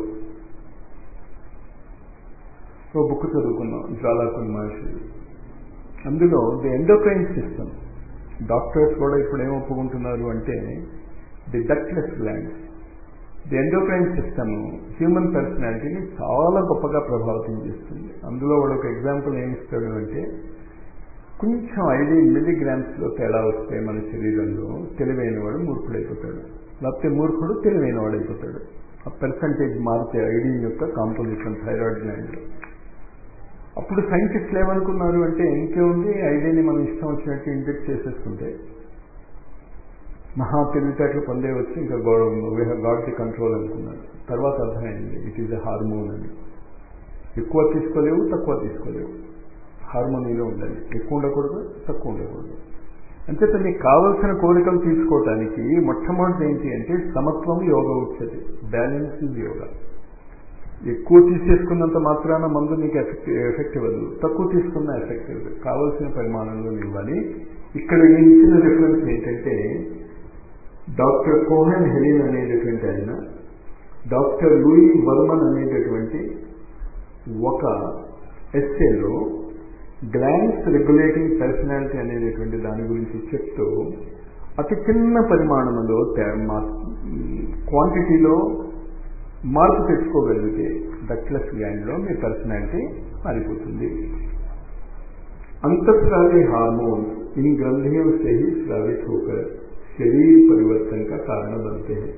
A: ఓ బుక్ చదువుకున్నాం జ్వాలాకుల్ మహర్షి అందులో ది ఎండోక్రైన్ సిస్టమ్ డాక్టర్స్ కూడా ఇప్పుడు ఏం ఒప్పుకుంటున్నారు అంటే the ductless glands the endocrine system human పర్సనాలిటీని చాలా గొప్పగా ప్రభావితం చేస్తుంది అందులో వాడు ఒక ఎగ్జాంపుల్ ఏమి ఇస్తాడు అంటే కొంచెం ఐదు మిల్లీగ్రామ్స్లో తేడా వస్తే మన శరీరంలో తెలివైన వాడు మూర్ఖుడైపోతాడు లేకపోతే మూర్ఖుడు తెలివైన వాడైపోతాడు ఆ పర్సంటేజ్ మారితే ఐడిన్ యొక్క కాంపోజిషన్ థైరాయిడ్ గ్లాండ్లో అప్పుడు సైంటిస్టులు ఏమనుకున్నారు అంటే ఇంకేముంది ఐడియాని మనం ఇష్టం వచ్చినట్టు ఇంజెక్ట్ చేసేసుకుంటే మహా తెలివితేటలు పొందే వచ్చి ఇంకా we have got the control అనుకున్నారు తర్వాత అర్థమైంది ఇట్ ఈజ్ ఎ హార్మోన్ అని ఎక్కువ తీసుకోలేవు తక్కువ తీసుకోలేవు హార్మోనీలో ఉండాలి ఎక్కువ ఉండకూడదు తక్కువ ఉండకూడదు అంచేత మీకు కావలసిన కోరికలు తీసుకోవటానికి మొట్టమొదటి ఏంటి అంటే సమత్వం యోగ ఉచ్యతి బ్యాలెన్స్ ఇస్ యోగా ఎక్కువ తీసేసుకున్నంత మాత్రాన మందు నీకు ఎఫెక్ట్ ఎఫెక్ట్ ఇవ్వదు తక్కువ తీసుకున్న ఎఫెక్ట్ ఇవ్వదు కావలసిన పరిమాణంలో ఇవ్వాలి ఇక్కడ నేను ఇచ్చిన రిఫరెన్స్ ఏంటంటే డాక్టర్ కోహన్ హెలిన్ అనేటటువంటి ఆయన డాక్టర్ లూయి వర్మన్ అనేటటువంటి ఒక ఎస్సేలో గ్లాన్స్ రెగ్యులేటింగ్ పర్సనాలిటీ అనేటటువంటి దాని గురించి చెప్తూ అతి చిన్న పరిమాణంలో క్వాంటిటీలో మార్పు తెచ్చుకోగలిగితే డక్లెస్ గ్లాండ్లో మీ పర్సనాలిటీ మారిపోతుంది अंतस्रावी हार्मोन इन ग्रंथियों से ही स्रावित होकर शरीर परिवर्तन का कारण बनते हैं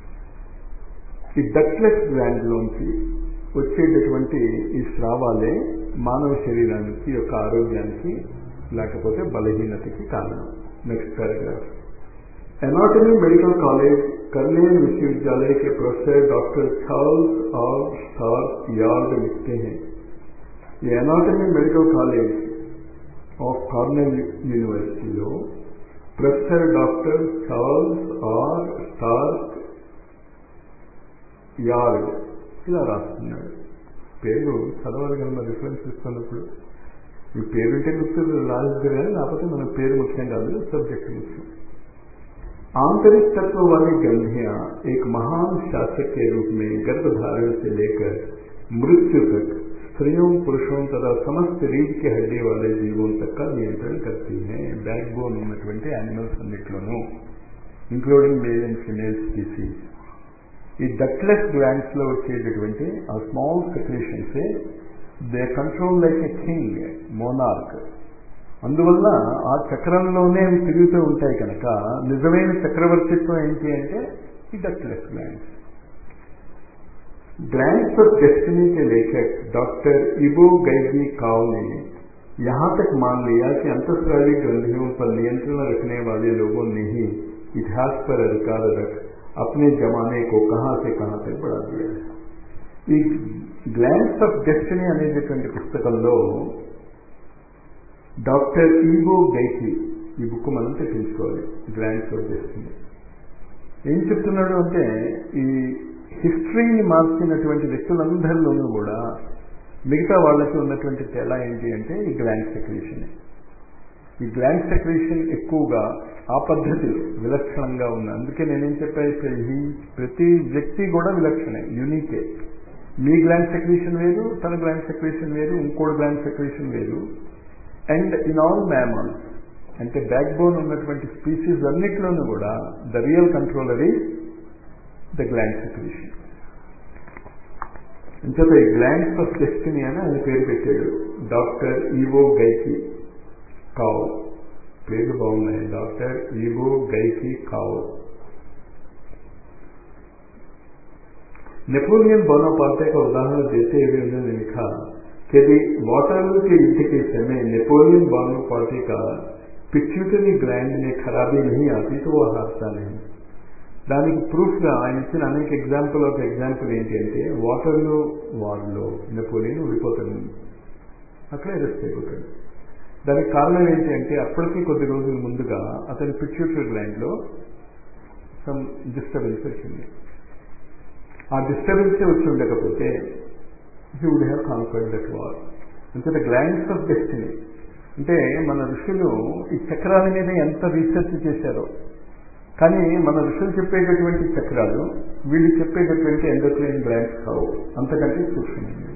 A: ఈ డక్లెస్ గ్లాండ్లోంచి వచ్చేటటువంటి ఈ స్రావాలే మానవ శరీరానికి యొక్క ఆరోగ్యానికి లేకపోతే బలహీనతకి కారణం next paragraph anatomy medical college Cornell विश्वविद्यालय के प्रोफेसर डॉक्टर चार्ल्स और स्टार यार्ड लिखते हैं ये anatomy medical college of Cornell యూనివర్సిటీలో professor doctor Charles R Stockard ఇలా రాస్తున్నాడు పేరు చదవాలి కదా మన రిఫరెన్స్ ఇస్తున్నప్పుడు ఈ పేరుంటే గుర్తు రాలేదు కానీ లేకపోతే మన పేరు ముఖ్యం కాదు సబ్జెక్ట్ ముఖ్యం आंतरिक तत्व वाली ग्रंथियां एक महान शासक के रूप में गर्भधारण से लेकर मृत्यु तक स्त्रियों पुरुषों तथा समस्त रीढ़ के हड्डी वाले जीवों तक का नियंत्रण करती हैं बैक बोन ఉన్నటువంటి యానిమల్స్ అన్నిట్లోనూ including male and female species ఈ డక్లెస్ గ్లాండ్స్ లో వచ్చేటటువంటి ఆ స్మాల్ సెక్రేషన్సే they control like a king monarch అందువల్ల ఆ చక్రంలోనే అవి తిరుగుతూ ఉంటాయి కనుక నిజమైన చక్రవర్తిత్వం ఏంటి అంటే ఈ ductless glands gland of destiny के लेखक डॉक्टर इबो गैगी काव ने यहाँ तक मान लिया कि अंतस्रावी ग्रंथियों पर नियंत्रण रखने वाले लोगों ने ही इतिहास पर अधिकार रख अपने जमाने को कहां से कहां तक बढ़ा दिया है ఈ గ్లాన్స్ ఆఫ్ డెస్టినీ అనేటటువంటి పుస్తకంలో డాక్టర్ ఈగో గైకి ఈ బుక్ మనం తెప్పించుకోవాలి గ్లాన్స్ ఆఫ్ డెస్టినీ ఏం చెప్తున్నాడు అంటే ఈ హిస్టరీని మార్చినటువంటి వ్యక్తులందరిలోనూ కూడా మిగతా వాళ్ళకి ఉన్నటువంటి తేడా ఏంటి అంటే ఈ గ్లాండ్ సెక్రేషన్ ఈ గ్లాండ్ సెక్రేషన్ ఎక్కువగా ఆ పద్ధతిలో విలక్షణంగా ఉంది అందుకే నేనేం చెప్పాను ఈ ప్రతి వ్యక్తి కూడా విలక్షణే యూనికే మీ గ్లాండ్ సెక్రేషన్ వేరు తన గ్లాండ్ సెక్రేషన్ వేరు ఇంకోటి గ్లాండ్ సెక్రేషన్ వేరు అండ్ ఇన్ ఆల్ మ్యామల్స్ అంటే బ్యాక్ బోన్ ఉన్నటువంటి స్పీసీస్ అన్నిట్లోనూ కూడా the real controller is the gland secretion ఇంతలో ఈ గ్లాండ్స్ ఆఫ్ డెస్టినీ అని ఆయన పేరు పెట్టాడు డాక్టర్ ఈవో గైకి కావ్ పేరు బాగున్నాయి doctor Ivo Geikie Cobb Napoleon Bonaparte का उदाहरण देते हुए उन्होंने लिखा कि यदि वाटरलू के युद्ध के समय नेपोलियन बोनापार्टे का पिट्यूटरी ग्लैंड में खराबी नहीं आती तो वह हारता नहीं దానికి ప్రూఫ్గా ఆయన ఇచ్చిన అనేక ఎగ్జాంపుల్ ఆఫ్ ఎగ్జాంపుల్ ఏంటి అంటే వాటర్లో వార్లో నెపోలియన్ ఓడిపోతాడు అక్కడే అరెస్ట్ అయిపోతాడు దానికి కారణం ఏంటి అంటే అప్పటికి కొద్ది రోజుల ముందుగా అతని పిట్యూటరీ గ్లాండ్లో సమ్ డిస్టర్బెన్స్ వచ్చింది ఆ డిస్టర్బెన్సే వచ్చి ఉండకపోతే he would have conquered that war అంటే గ్లాండ్స్ ఆఫ్ డెస్టినీ అంటే మన ఋషులు ఈ చక్రాల మీద ఎంత రీసెర్చ్ చేశారో కానీ మన ఋషులు చెప్పేటటువంటి చక్రాలు వీళ్ళు చెప్పేటటువంటి ఎండోక్రైన్ గ్లాండ్స్ కావు అంతకంటే సూక్ష్మమైనవి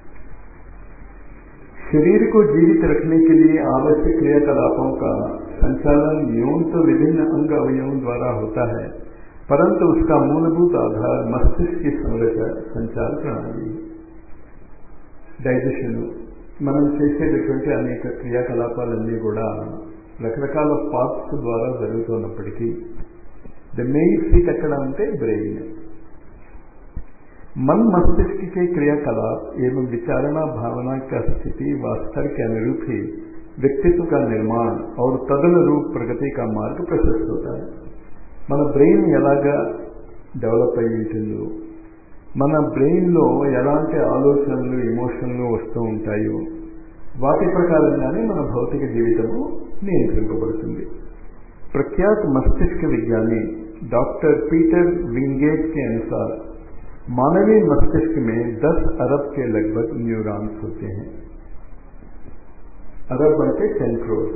A: शरीर को जीवित रखने के लिए आवश्यक क्रियाकलापों का संचालन यौन तो विभिन्न अंग अवयवों द्वारा होता है परंतु उसका मूलभूत आधार मस्तिष्क की संरचना संचार प्रणाली డైజెషన్ మనం చేసేటటువంటి అనేక క్రియాకలాపాలన్నీ కూడా రకరకాల పార్ట్స్ ద్వారా జరుగుతున్నప్పటికీ ద మెయిన్ సీట్ ఎక్కడ ఉంటే బ్రెయిన్ मन मस्तिष्क के क्रियाकलाप एवं विचारणा भावना का स्थिति व स्तर के अनुरूप ही व्यक्तित्व का निर्माण और तदनुरूप प्रगति का मार्ग प्रशस्त होता है మన బ్రెయిన్ ఎలాగా డెవలప్ అయి ఉంటుందో మన బ్రెయిన్లో ఎలాంటి ఆలోచనలు ఎమోషన్లు వస్తూ ఉంటాయో వాటి ప్రకారంగానే మన భౌతిక జీవితము నియంత్రింపబడుతుంది ప్రఖ్యాత మస్తిష్క విజ్ఞాని డాక్టర్ పీటర్ विंगेट के अनुसार मानवीय मस्तिष्क में 10 अरब के लगभग न्यूरॉन्स होते हैं अरब అంటే 10 క్రోర్స్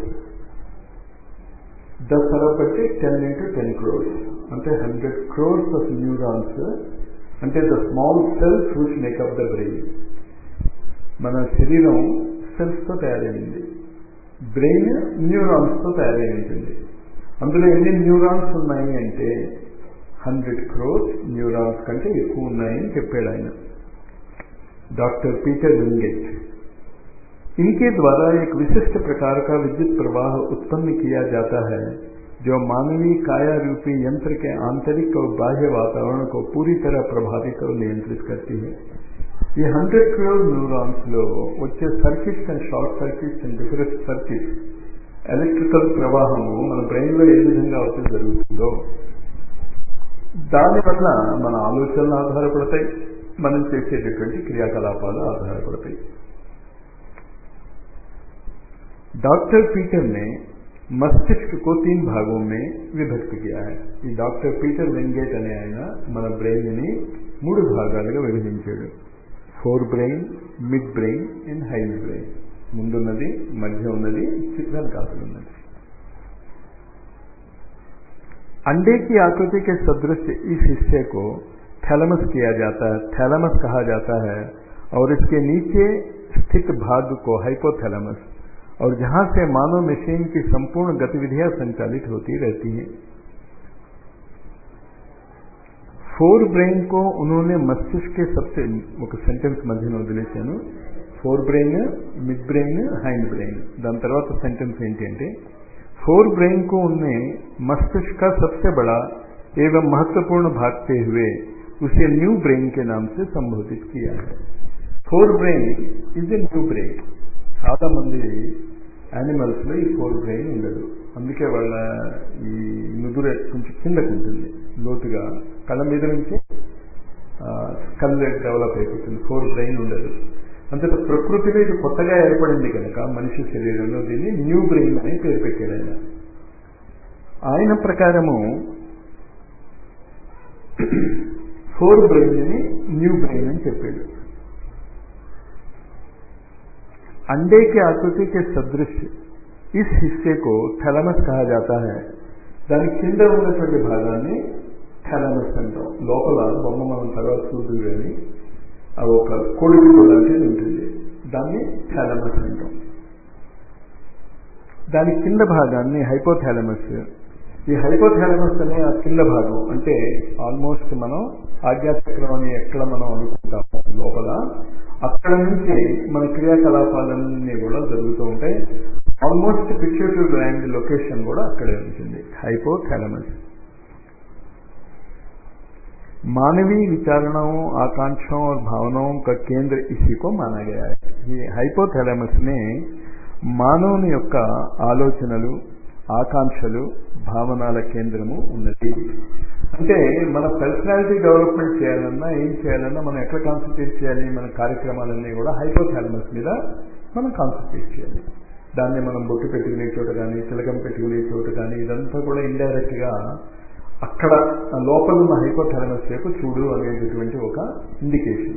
A: 10 అరబ్ అంటే 10 ఇంటూ 10 క్రోర్స్ అంటే 100 క్రోర్స్ ఆఫ్ న్యూరాన్స్ అంటే the small cells which make up the brain మన శరీరం సెల్స్ తో తయారైంది బ్రెయిన్ న్యూరాన్స్ తో తయారై ఉంటుంది అందులో ఎన్ని న్యూరాన్స్ ఉన్నాయి అంటే हंड्रेड क्रोर्स न्यूरॉन्स कंटे ఎక్కువ ఉన్నాయని చెప్పాడు ఆయన डॉक्टर पीटर विंगेट इनके द्वारा एक विशिष्ट प्रकार का विद्युत प्रवाह उत्पन्न किया जाता है जो मानवीय काया रूपी यंत्र के आंतरिक और बाह्य वातावरण को पूरी तरह प्रभावित और नियंत्रित करती है ఈ హండ్రెడ్ క్రోర్ న్యూరాన్స్ లో వచ్చే circuits and short circuits and different circuits electrical ప్రవాహము మన బ్రెయిన్ లో ఏ విధంగా అయితే జరుగుతుందో దానివల్ల మన ఆలోచనలు ఆధారపడతాయి మనం చేసేటటువంటి క్రియాకలాపాలు ఆధారపడతాయి डॉक्टर पीटर ने मस्तिष्क को तीन भागों में విభక్త किया है ఈ డాక్టర్ పీటర్ వెంగేట్ అనే ఆయన మన బ్రెయిన్ ని మూడు భాగాలుగా విభజించాడు fore brain mid brain and హై బ్రెయిన్ ముందున్నది మధ్య ఉన్నది వెనకాతలు ఉన్నది अंडे की आकृति के सदृश इस हिस्से को थैलमस किया जाता है थैलमस कहा जाता है और इसके नीचे स्थित भाग को हाइपोथैलमस और जहां से मानव मशीन की संपूर्ण गतिविधियां संचालित होती रहती हैं फोर ब्रेन को उन्होंने मस्तिष्क के सबसे ఒక సెంటెన్స్ మధ్యన వదిలేశాను fore brain mid brain hind brain దాని తర్వాత సెంటెన్స్ ఏంటి అంటే फोर ब्रेन को उनने मस्तिष्क का सबसे बड़ा एवं महत्वपूर्ण भागते हुए उसे न्यू ब्रेन के नाम से संबोधित किया है fore brain is a new brain చాలా మంది యానిమల్స్ లో ఈ ఫోర్ బ్రెయిన్ ఉండదు అందుకే వాళ్ళ ఈ నుదురు కొంచెం కిందకు ఉంటుంది లోతుగా కళ్ళ మీద నుంచి స్కల్ డెవలప్ అయిపోతుంది ఫోర్ బ్రెయిన్ ఉండదు అంతట ప్రకృతిలో ఇది కొత్తగా ఏర్పడింది కనుక మనిషి శరీరంలో దీన్ని న్యూ బ్రెయిన్ అనే పేరు పెట్టాడు ఆయన ఆయన ప్రకారము ఫోర్ బ్రెయిన్ ని న్యూ బ్రెయిన్ అని చెప్పాడు अंडे की आकृति के सदृश इस हिस्से को थैलमस कहा जाता है దాని కింద ఉన్నటువంటి భాగాన్ని థాలమస్ అంటాం లోపల బొమ్మ మనం తర్వాత చూద్దు కానీ ఆ ఒక కొడుకు లాంటిది ఉంటుంది దాన్ని థాలమస్ అంటాం దాని కింద భాగాన్ని హైపోథాలమస్ ఈ హైపోథాలమస్ అనే ఆ కింద భాగం అంటే ఆల్మోస్ట్ మనం ఆధ్యాత్మికం అని ఎక్కడ మనం అనుకుంటాము లోపల అక్కడ నుంచి మన క్రియాకలాపాలన్నీ కూడా జరుగుతూ ఉంటాయి ఆల్మోస్ట్ పిక్యూటరీ గ్లాండ్ లొకేషన్ కూడా అక్కడే ఉంటుంది హైపోథాలమస్ मानवीय विचारणाओं आकांक्षाओं और भावनाओं का केंद्र इसी को माना गया है ये హైపోథాలమస్ నే మానవుని యొక్క ఆలోచనలు ఆకాంక్షలు భావనాల కేంద్రము ఉన్నది అంటే మన పర్సనాలిటీ డెవలప్మెంట్ చేయాలన్నా ఏం చేయాలన్నా మనం ఎక్కడ కాన్సన్ట్రేట్ చేయాలి మన కార్యక్రమాలన్నీ కూడా హైపోథాలమస్ మీద మనం కాన్సన్ట్రేట్ చేయాలి దాన్ని మనం బొట్టు పెట్టుకునే చోట కానీ తిలకం పెట్టుకునే చోట కానీ ఇదంతా కూడా ఇండైరెక్ట్ గా అక్కడ లోపల ఉన్న హైపోథాలమస్ వైపు చూడు అనేటటువంటి ఒక ఇండికేషన్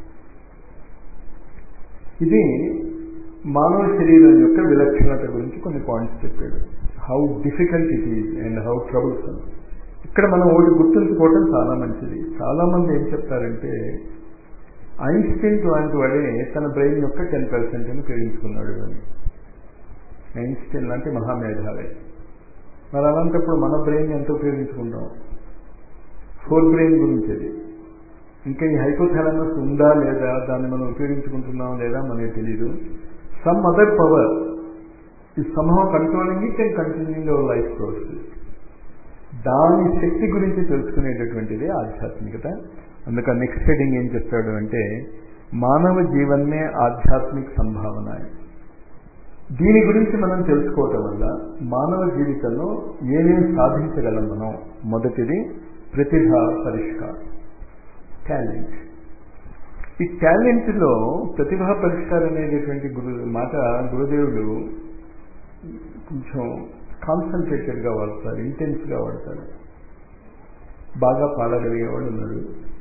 A: ఇది మానవ శరీరం యొక్క విలక్షణత గురించి కొన్ని పాయింట్స్ చెప్పాడు how difficult it is and how troublesome ఇక్కడ మనం ఒకటి గుర్తుంచుకోవడం చాలా మంచిది చాలా మంది ఏం చెప్తారంటే ఐన్స్టీన్ లాంటి వాడే తన బ్రెయిన్ యొక్క టెన్ పర్సెంట్ అని ఉపయోగించుకున్నాడు అని ఐన్స్టీన్ లాంటి మహామేధావి మరి అలాంటప్పుడు మన బ్రెయిన్ ఎంత ఉపయోగించుకుంటాం ఫోర్ బ్రెయిన్ గురించి అది ఇంకా ఈ హైపోథాలమస్ ఉందా లేదా దాన్ని మనం ఉపయోగించుకుంటున్నాం లేదా మనకి తెలియదు some other power is somehow controlling it and continuing our life process దాని శక్తి గురించి తెలుసుకునేటటువంటిది ఆధ్యాత్మికత అందుక నెక్స్ట్ హెడింగ్ ఏం చెప్తాడు అంటే మానవ జీవన్నే ఆధ్యాత్మిక సంభావన దీని గురించి మనం తెలుసుకోవటం వల్ల మానవ జీవితంలో ఏమేమి సాధించగలం మనం మొదటిది ప్రతిభ పరిష్కారం టాలెంట్ ఈ టాలెంట్లో ప్రతిభా పరిష్కారం అనేటటువంటి గురు మాట గురుదేవుడు కొంచెం కాన్సన్ట్రేటెడ్గా వాడతారు ఇంటెన్స్గా వాడతారు బాగా పాడగలిగేవాడు ఉన్నాడు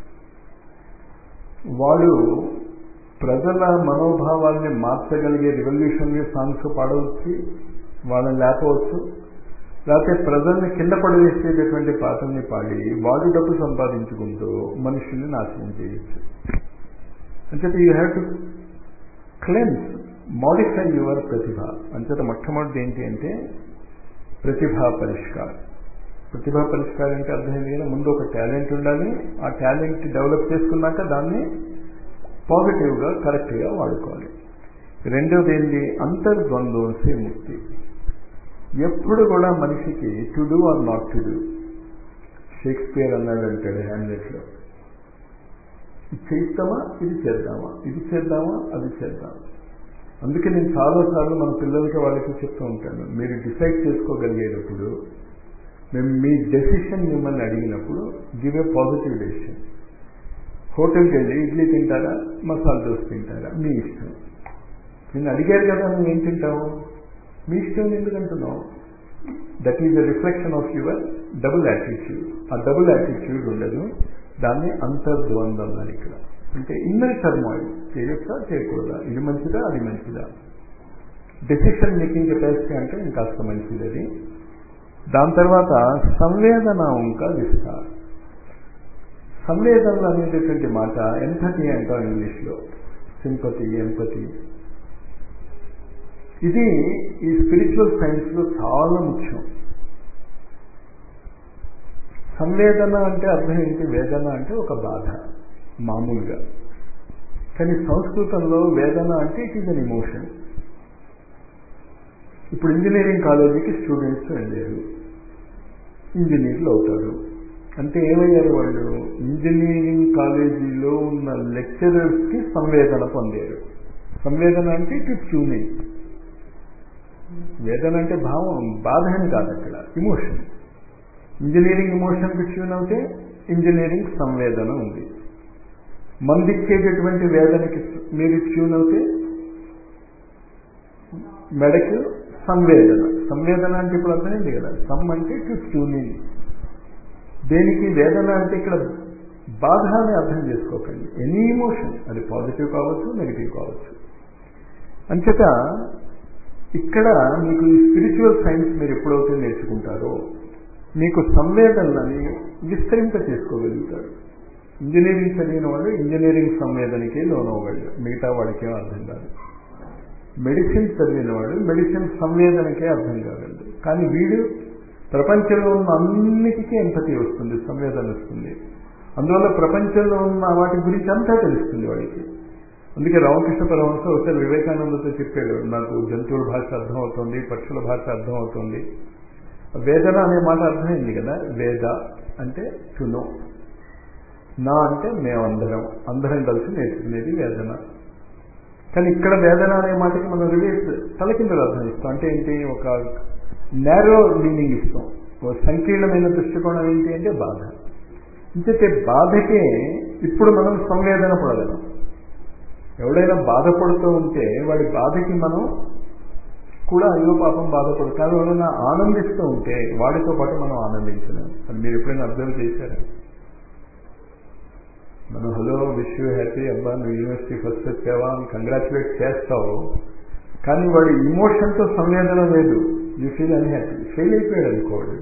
A: వాడు ప్రజల మనోభావాల్ని మార్చగలిగే రివల్యూషనరీ సాంగ్స్ పాడవచ్చు వాళ్ళని లేపవచ్చు లేకపోతే ప్రజల్ని కింద పడవేసేటటువంటి పాటల్ని పాడి వాడు డబ్బు సంపాదించుకుంటూ మనుషుల్ని నాశనం చేయొచ్చు అంచేత you have to cleanse modify your ప్రతిభ అంచేత మొట్టమొదటి ఏంటి అంటే ప్రతిభా పరిష్కారం ప్రతిభా పరిష్కారం అంటే అర్థమైంది కదా ముందు ఒక టాలెంట్ ఉండాలి ఆ టాలెంట్ డెవలప్ చేసుకున్నాక దాన్ని పాజిటివ్గా కరెక్ట్గా వాడుకోవాలి రెండవది ఏంటి అంతర్ద్వంద్వసే ముక్తి ఎప్పుడు కూడా మనిషికి to do or not to do Shakespeare అన్నాడు అంటాడు హ్యామ్లెట్లో ఇది చేస్తామా ఇది చేద్దామా ఇది చేద్దామా అది చేద్దామా అందుకే నేను చాలాసార్లు మన పిల్లలకి వాళ్ళకి చెప్తూ ఉంటాను మీరు డిసైడ్ చేసుకోగలిగేటప్పుడు మేము మీ డెసిషన్ మిమ్మల్ని అడిగినప్పుడు గివ్ ఏ పాజిటివ్ డెసిషన్ హోటల్కి వెళ్ళి ఇడ్లీ తింటారా మసాలా దోశ తింటారా మీ ఇష్టం నేను అడిగారు కదా నువ్వు ఏం తింటావు మీ ఇష్టం ఎందుకంటున్నావు that is the reflection of your double attitude ఆ డబుల్ యాటిట్యూడ్ ఉండదు దాన్ని అంతర్ద్వంద్వం అని ఇక్కడ అంటే ఇన్నర్ టర్మాయిల్ చేయొచ్చా చేయకూడదా ఇది మంచిదా అది మంచిదా డెసిషన్ మేకింగ్ కెపాసిటీ అంటే ఇంకాస్త మంచిది అది దాని తర్వాత సంవేదన ఇంకా విస్తార్ సంవేదనలు అనేటటువంటి మాట ఎంపతి అంటాం ఇంగ్లీష్లో సింపతి ఎంపతి ఇది ఈ స్పిరిచువల్ సైన్స్లో చాలా ముఖ్యం సంవేదన అంటే అర్థం ఏంటి వేదన అంటే ఒక బాధ మామూలుగా కానీ సంస్కృతంలో వేదన అంటే ఇట్ ఈజ్ అన్ ఇమోషన్ ఇప్పుడు ఇంజనీరింగ్ కాలేజీకి స్టూడెంట్స్ వెళ్ళారు ఇంజనీర్లు అవుతారు అంటే ఏమయ్యారు వాళ్ళు ఇంజనీరింగ్ కాలేజీలో ఉన్న లెక్చరర్స్కి సంవేదన పొందారు సంవేదన అంటే ఇటు ట్యూనింగ్ వేదన అంటే భావం బాధ అని కాదు అక్కడ ఇమోషన్ ఇంజనీరింగ్ ఇమోషన్కి ట్యూన్ అవుతే ఇంజనీరింగ్ సంవేదన ఉంది మందిచ్చేటటువంటి వేదనకి మీరు ట్యూన్ అవుతే మెడకు సంవేదన సంవేదన అంటే ఇప్పుడు అర్థమైంది కదా సమ్ అంటే టు ట్యూనింగ్ దేనికి వేదన అంటే ఇక్కడ బాధ అని అర్థం చేసుకోకండి ఎనీ ఇమోషన్ అది పాజిటివ్ కావచ్చు నెగిటివ్ కావచ్చు అంచేత ఇక్కడ మీకు ఈ స్పిరిచువల్ సైన్స్ మీరు ఎప్పుడైతే నేర్చుకుంటారో మీకు సంవేదనలని విస్తరింప చేసుకోగలుగుతారు ఇంజనీరింగ్ చదివిన వాళ్ళు ఇంజనీరింగ్ సంవేదనకి లోనవ్వగలరు మిగతా వాడికి అర్థం కాదు మెడిసిన్ చదివిన వాడు మెడిసిన్ సంవేదనకే అర్థం కాగలదు కానీ వీడు ప్రపంచంలో ఉన్న అన్నిటికీ ఎంపతి వస్తుంది సంవేదన వస్తుంది అందువల్ల ప్రపంచంలో ఉన్న వాటి గురించి అంతా తెలుస్తుంది వాడికి అందుకే రామకృష్ణ పరమహంస ఒకసారి వివేకానందతో చెప్పాడు నాకు జంతువుల భాష అర్థం అవుతుంది పక్షుల భాష అర్థం అవుతుంది వేదన అనే మాట అర్థమైంది కదా వేద అంటే టు నో నా అంటే మేమందరం అందరం కలిసి నేర్చుకునేది వేదన కానీ ఇక్కడ వేదన అనే మాటకి మనం రిలీజ్ తలకిందులు అర్థం ఇస్తాం అంటే ఏంటి ఒక నేరో మీనింగ్ ఇస్తాం ఒక సంకీర్ణమైన దృష్టికోణం ఏంటి అంటే బాధ ఇంకైతే బాధకే ఇప్పుడు మనం సంవేదన పడగలం ఎవడైనా బాధపడుతూ ఉంటే వాడి బాధకి మనం కూడా అయ్యో పాపం బాధపడు కానీ ఎవరైనా ఆనందిస్తూ ఉంటే వాడితో పాటు మనం ఆనందించలేం అది మీరు ఎప్పుడైనా అబ్జర్వ్ చేశారా మనం హలో విష్ యూ హ్యాపీ అబ్బా నువ్వు యూనివర్సిటీ ఫస్ట్ వచ్చావా అని కంగ్రాచులేట్ చేస్తావు కానీ వాడి ఇమోషన్తో సంవేదన లేదు యూ ఫీల్ అన్హ్యాపీ ఫెయిల్ అయిపోయాడు అనుకోడు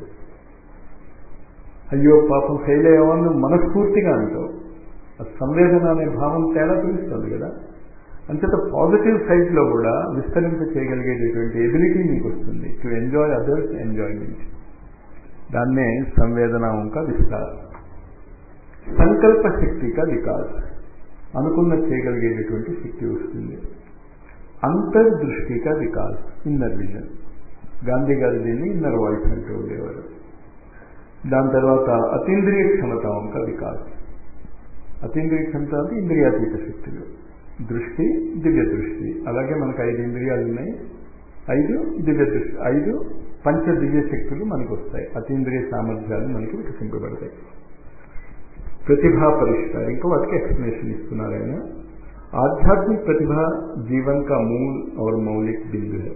A: అయ్యో పాపం ఫెయిల్ అయ్యావని నువ్వు మనస్ఫూర్తిగా అంటావు ఆ సంవేదన అనే భావం తేడా తెలుస్తుంది కదా అంతేత పాజిటివ్ సైడ్లో కూడా విస్తరింప చేయగలిగేటటువంటి ఎబిలిటీ మీకు వస్తుంది టు ఎంజాయ్ అదర్స్ ఎంజాయ్మెంట్ దాన్నే సంవేదనాంక విస్తారం సంకల్ప శక్తిక వికాస్ అనుకున్న చేయగలిగేటటువంటి శక్తి వస్తుంది అంతర్దృష్టిక వికాస్ ఇన్నర్ విజన్ గాంధీ గారు దీన్ని ఇన్నర్ వాయిస్ అంటూ ఉండేవారు దాని తర్వాత అతీంద్రియ క్షమతాంక వికాస్ అతీంద్రియ క్షమత అంటే ఇంద్రియాతీత శక్తులు దృష్టి దివ్య దృష్టి అలాగే మనకు ఐదు ఇంద్రియాలు ఉన్నాయి ఐదు దివ్య దృష్టి ఐదు పంచ దివ్య శక్తులు మనకు వస్తాయి అతీంద్రియ సామర్థ్యాలు మనకి వికసింపబడతాయి ప్రతిభా పరిష్కారం ఇంకా వాటికి ఎక్స్ప్లెనేషన్ ఇస్తున్నారు ఆయన आध्यात्मिक प्रतिभा जीवन का मूल और मौलिक बिंदु है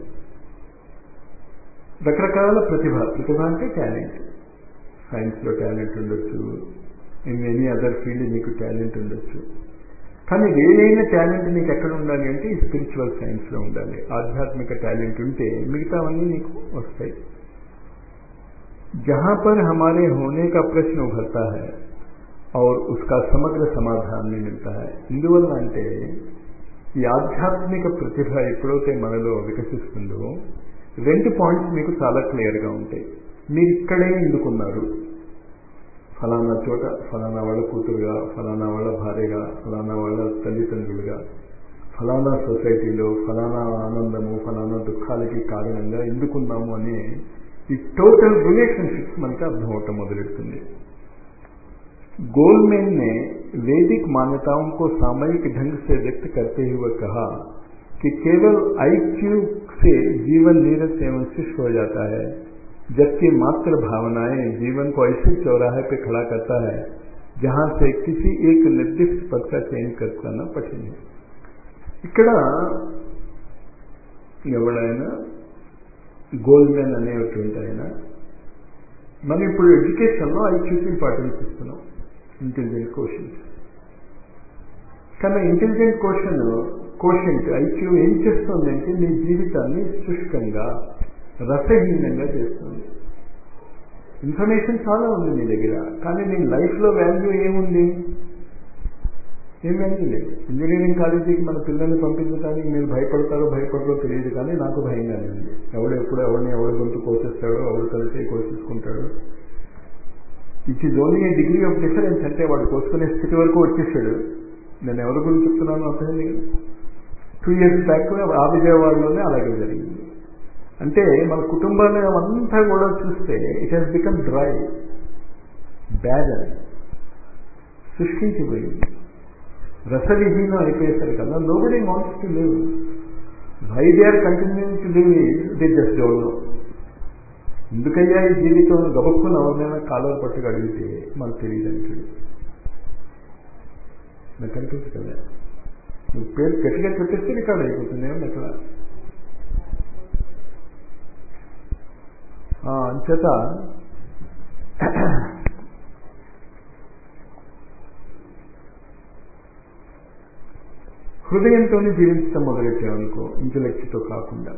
A: రకరకాల ప్రతిభ ప్రతిభ అంటే టాలెంట్ సైన్స్లో టాలెంట్ ఉండొచ్చు ఇన్ ఎనీ అదర్ ఫీల్డ్ నీకు టాలెంట్ ఉండొచ్చు కానీ వేరైన టాలెంట్ నీకు ఎక్కడ ఉండాలి అంటే ఈ స్పిరిచువల్ సైన్స్లో ఉండాలి ఆధ్యాత్మిక టాలెంట్ ఉంటే మిగతావన్నీ నీకు వస్తాయి जहां पर हमारे होने का प्रश्न उभरता है और उसका సమగ్ర సమాధానం మిగతా है ఇందువల్ల అంటే ఈ ఆధ్యాత్మిక ప్రతిభ ఎప్పుడైతే మనలో వికసిస్తుందో రెండు పాయింట్స్ మీకు చాలా క్లియర్గా ఉంటాయి మీరు ఇక్కడే ఎందుకున్నారు ఫలానా చోట ఫలానా వాళ్ళ కూతురుగా ఫలానా వాళ్ళ భార్యగా ఫలానా వాళ్ళ తల్లిదండ్రులుగా ఫలానా సొసైటీలో ఫలానా ఆనందము ఫలానా దుఃఖాలకి కారణంగా ఎందుకున్నాము అనే ఈ టోటల్ రిలేషన్షిప్స్ మనకి అర్థమవటం మొదలెడుతుంది गोलमैन ने वैदिक मान्यताओं को सामयिक ढंग से व्यक्त करते हुए कहा कि केवल आईक्यू से जीवन नीरस एवं शिष्ट हो जाता है जबकि मात्र भावनाएं जीवन को ऐसे चौराहे पे खड़ा करता है जहां से किसी एक निर्दिष्ट पद का चयन करना कठिन है ఇక్కడ ఎవడైనా గోల్మెన్ అనేటువంటి ఆయన మనం ఇప్పుడు ఎడ్యుకేషన్లో ఐక్యూకి ఇంపార్టెన్స్ ఇస్తున్నాం ఇంటెలిజెంట్ క్వశ్చన్స్ కానీ ఇంటెలిజెంట్ క్వశ్చన్ క్వశ్చన్ ఐక్యూ ఏం చేస్తుందంటే నీ జీవితాన్ని శుష్కంగా రసహీనంగా చేస్తుంది ఇన్ఫర్మేషన్ చాలా ఉంది నీ దగ్గర కానీ నీ లైఫ్లో వాల్యూ ఏముంది ఏం వాల్యూ లేదు ఇంజనీరింగ్ కాలేజీకి మన పిల్లల్ని పంపించడానికి మీరు భయపడతారో భయపడరో తెలియదు కానీ నాకు భయంగానే ఉంది ఎవడు ఎప్పుడు ఎవరిని ఎవడు గొంతు కోసేస్తాడో ఎవడు కలిసి కోసేసుకుంటాడో it is only a degree of difference అంటే వాడు కోసుకునే స్థితి వరకు వచ్చేసాడు నేను ఎవరి గురించి చెప్తున్నాను అర్థమైంది కదా టూ ఇయర్స్ బ్యాక్ ఆ విజయవాడలోనే అలాగే జరిగింది అంటే మన కుటుంబాన్ని అంతా కూడా చూస్తే it has become dry bad అని సృష్టించిపోయింది రసవిహీనం అయిపోయేసరి కదా nobody wants to live why they are continuing to live they just don't know ఎందుకయ్యా ఈ జీవితం గబక్కున ఎవరినైనా కాలువ పట్టుకు అడిగితే మనకు తెలియదు అంటాడు నాకు కనిపించు కదా నువ్వు పేరు గట్టిగా చెప్పేస్తే రికార్డ్ అయిపోతుంది ఏమన్నా అక్కడ అంచేత హృదయంతోనే జీవించడం మొదలెట్టామనుకో ఇంటలెక్ట్తో కాకుండా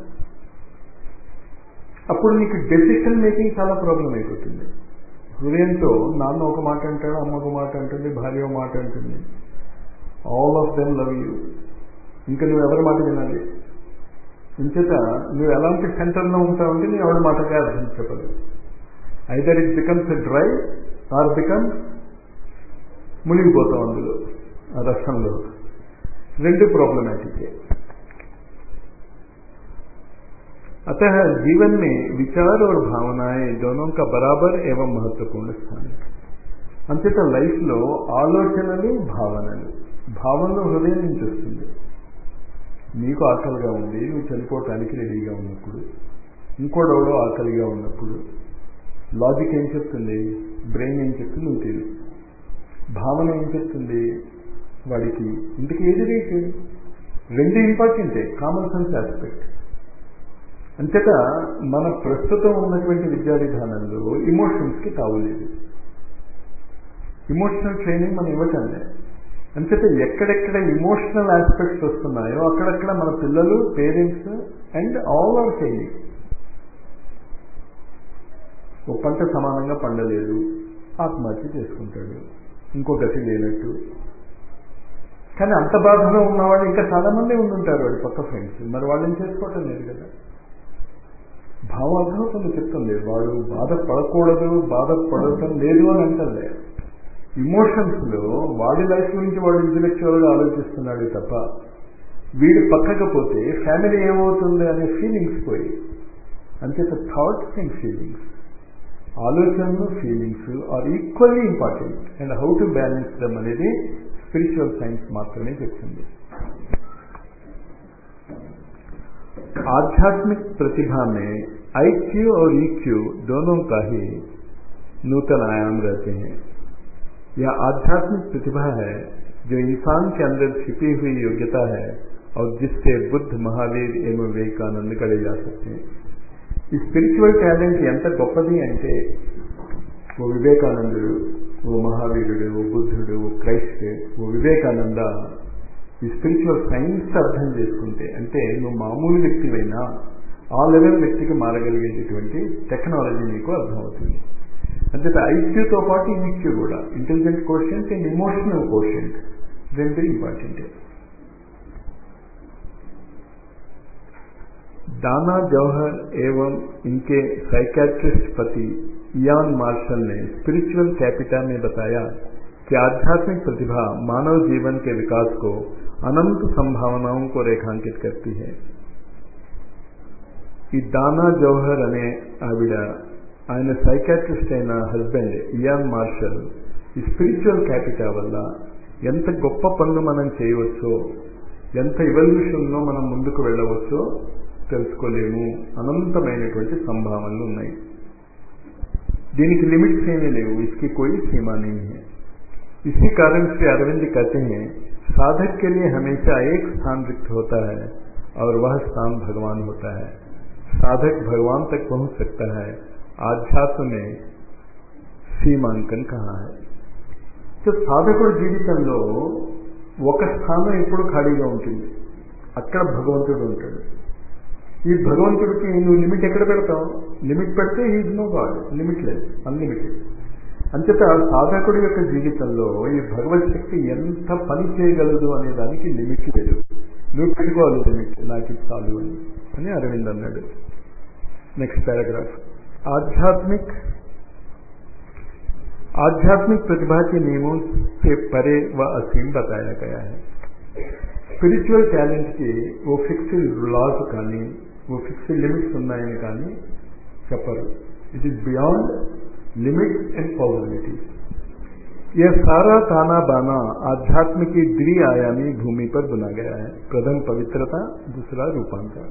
A: అప్పుడు నీకు డెసిషన్ మేకింగ్ చాలా ప్రాబ్లం అయిపోతుంది హృదయంతో నాన్న ఒక మాట అంటాడు అమ్మ ఒక మాట అంటుంది భార్య ఒక మాట అంటుంది all of them love you ఇంకా నువ్వు ఎవరి మాట వినాలి ఇంచేత నువ్వు ఎలాంటి సెంటర్లో ఉంటావంటే నీ ఎవరి మాటకే అర్థం చెప్పదు either it becomes dry or becomes మునిగిపోతాం అందులో ఆ రసంలో రెండు प्रॉब्लमैटिक है अतः जीवन में विचार और भावनाएं दोनों का बराबर एवं महत्वपूर्ण स्थान है అంతేత లైఫ్లో ఆలోచనలు భావనలు భావనలు హృదయం నుంచి వస్తుంది నీకు ఆకలిగా ఉంది నువ్వు చనిపోవటానికి రెడీగా ఉన్నప్పుడు ఇంకోడెవడో ఆకలిగా ఉన్నప్పుడు లాజిక్ ఏం చెప్తుంది బ్రెయిన్ ఏం చెప్తుంది నువ్వు తిను భావన ఏం చెప్తుంది వాడికి ఇంటికి ఏది రేట్ రెండు ఇంపార్టెంటే కామన్ సెన్స్ ఆస్పెక్ట్ అంతేత మన ప్రస్తుతం ఉన్నటువంటి విద్యా విధానంలో ఇమోషన్స్కి తావులేదు ఇమోషనల్ ట్రైనింగ్ మనం ఇవ్వటంలే అంచేత ఎక్కడెక్కడ ఇమోషనల్ ఆస్పెక్ట్స్ వస్తున్నాయో అక్కడక్కడ మన పిల్లలు parents and all are failing ఓ పంట సమానంగా పండలేదు ఆత్మహత్య చేసుకుంటాడు ఇంకో గతి లేనట్టు కానీ అంత బాధలో ఉన్నవాళ్ళు ఇంకా చాలా మంది ఉండుంటారు వాడి పక్క ఫ్రెండ్స్ మరి వాళ్ళని చేసుకోవటం లేదు కదా భావార్థం చెప్తుంది వాడు బాధపడకూడదు బాధపడటం లేదు అని అంటలే ఇమోషన్స్ లో వాడి లైఫ్ గురించి వాడు ఇంటలెక్చువల్ గా ఆలోచిస్తున్నాడు తప్ప వీడు పక్కకపోతే ఫ్యామిలీ ఏమవుతుంది అనే ఫీలింగ్స్ పోయి అంచేత థాట్స్ అండ్ ఫీలింగ్స్ ఆలోచనలు feelings are equally important and how to balance them అనేది స్పిరిచువల్ సైన్స్ మాత్రమే చెప్తుంది आध्यात्मिक प्रतिभा में IQ और EQ दोनों का ही नूतन आयाम रहते हैं यह आध्यात्मिक प्रतिभा है जो इंसान के अंदर छिपी हुई योग्यता है और जिससे बुद्ध महावीर एवं विवेकानंद करे जा सकते हैं ఈ స్పిరిచువల్ టాలెంట్ ఎంత గొప్పది అంటే ఓ వివేకానందుడు ఓ మహావీరుడు ఓ బుద్ధుడు ఓ క్రైస్ట్ ఓ వివేకానంద ఈ స్పిరిచువల్ సైన్స్ అర్థం చేసుకుంటే అంటే నువ్వు మామూలు వ్యక్తివైనా ఆ లెవెల్ వ్యక్తికి మారగలిగేటటువంటి టెక్నాలజీ నీకు అర్థమవుతుంది అంతే ఐక్యూతో పాటు ఈక్యూ కూడా intelligent quotient and emotional quotient రెండు ఇంపార్టెంట్ दाना जौहर एवं इनके साइकेट्रिस्ट पति इयान मार्शल ने स्पिरिचुअल कैपिटा में बताया कि आध्यात्मिक प्रतिभा मानव जीवन के विकास को अनंत संभावनाओं को रेखांकित करती है ఈ దానా జౌహర్ అనే ఆవిడ ఆయన సైకాట్రిస్ట్ అయిన హస్బెండ్ ఇయాన్ మార్షల్ ఈ స్పిరిచువల్ క్యాపిటా వల్ల ఎంత గొప్ప పనులు మనం చేయవచ్చో ఎంత ఇవల్యూషన్లో మనం ముందుకు వెళ్ళవచ్చో తెలుసుకోలేము అనంతమైనటువంటి సంభావనలు ఉన్నాయి దీనికి లిమిట్స్ ఏమీ లేవు इसकी कोई सीमा नहीं है इसी कारण से अरविंद कहते हैं साधक के लिए हमेशा एक स्थान रिक्त होता है और वह स्थान भगवान होता है साधक भगवान तक पहुंच सकता है आध्यात्म में సీమాంకన్ కహా है సో సాధకుడు జీవితంలో ఒక స్థానం ఎప్పుడు ఖాళీగా ఉంటుంది అక్కడ భగవంతుడు ఉంటాడు ఈ భగవంతుడికి నువ్వు లిమిట్ ఎక్కడ పెడతావు లిమిట్ పెడితే ఈజ్ నో గాడ్ లిమిట్ లేదు అన్లిమిటెడ్ అంతేత సాధకుడి యొక్క జీవితంలో ఈ భగవత్ శక్తి ఎంత పని చేయగలదు అనే దానికి లిమిట్ లేదు నువ్వు పెట్టుకోవాలి లిమిట్ నాకు ఇది చాలు అని అని అరవింద్ అన్నాడు నెక్స్ట్ పారాగ్రాఫ్ ఆధ్యాత్మిక్ आध्यात्मिक प्रतिभा के नियमों से परे व असीम बताया गया है స్పిరిచువల్ టాలెంట్కి ఓ ఫిక్స్డ్ లాస్ కానీ ఓ ఫిక్స్డ్ లిమిట్స్ ఉన్నాయని కానీ చెప్పరు it is beyond limits and possibilities यह सारा ताना बाना आध्यात्म की द्विआयामी भूमि पर बुना गया है प्रथम पवित्रता दूसरा रूपांतर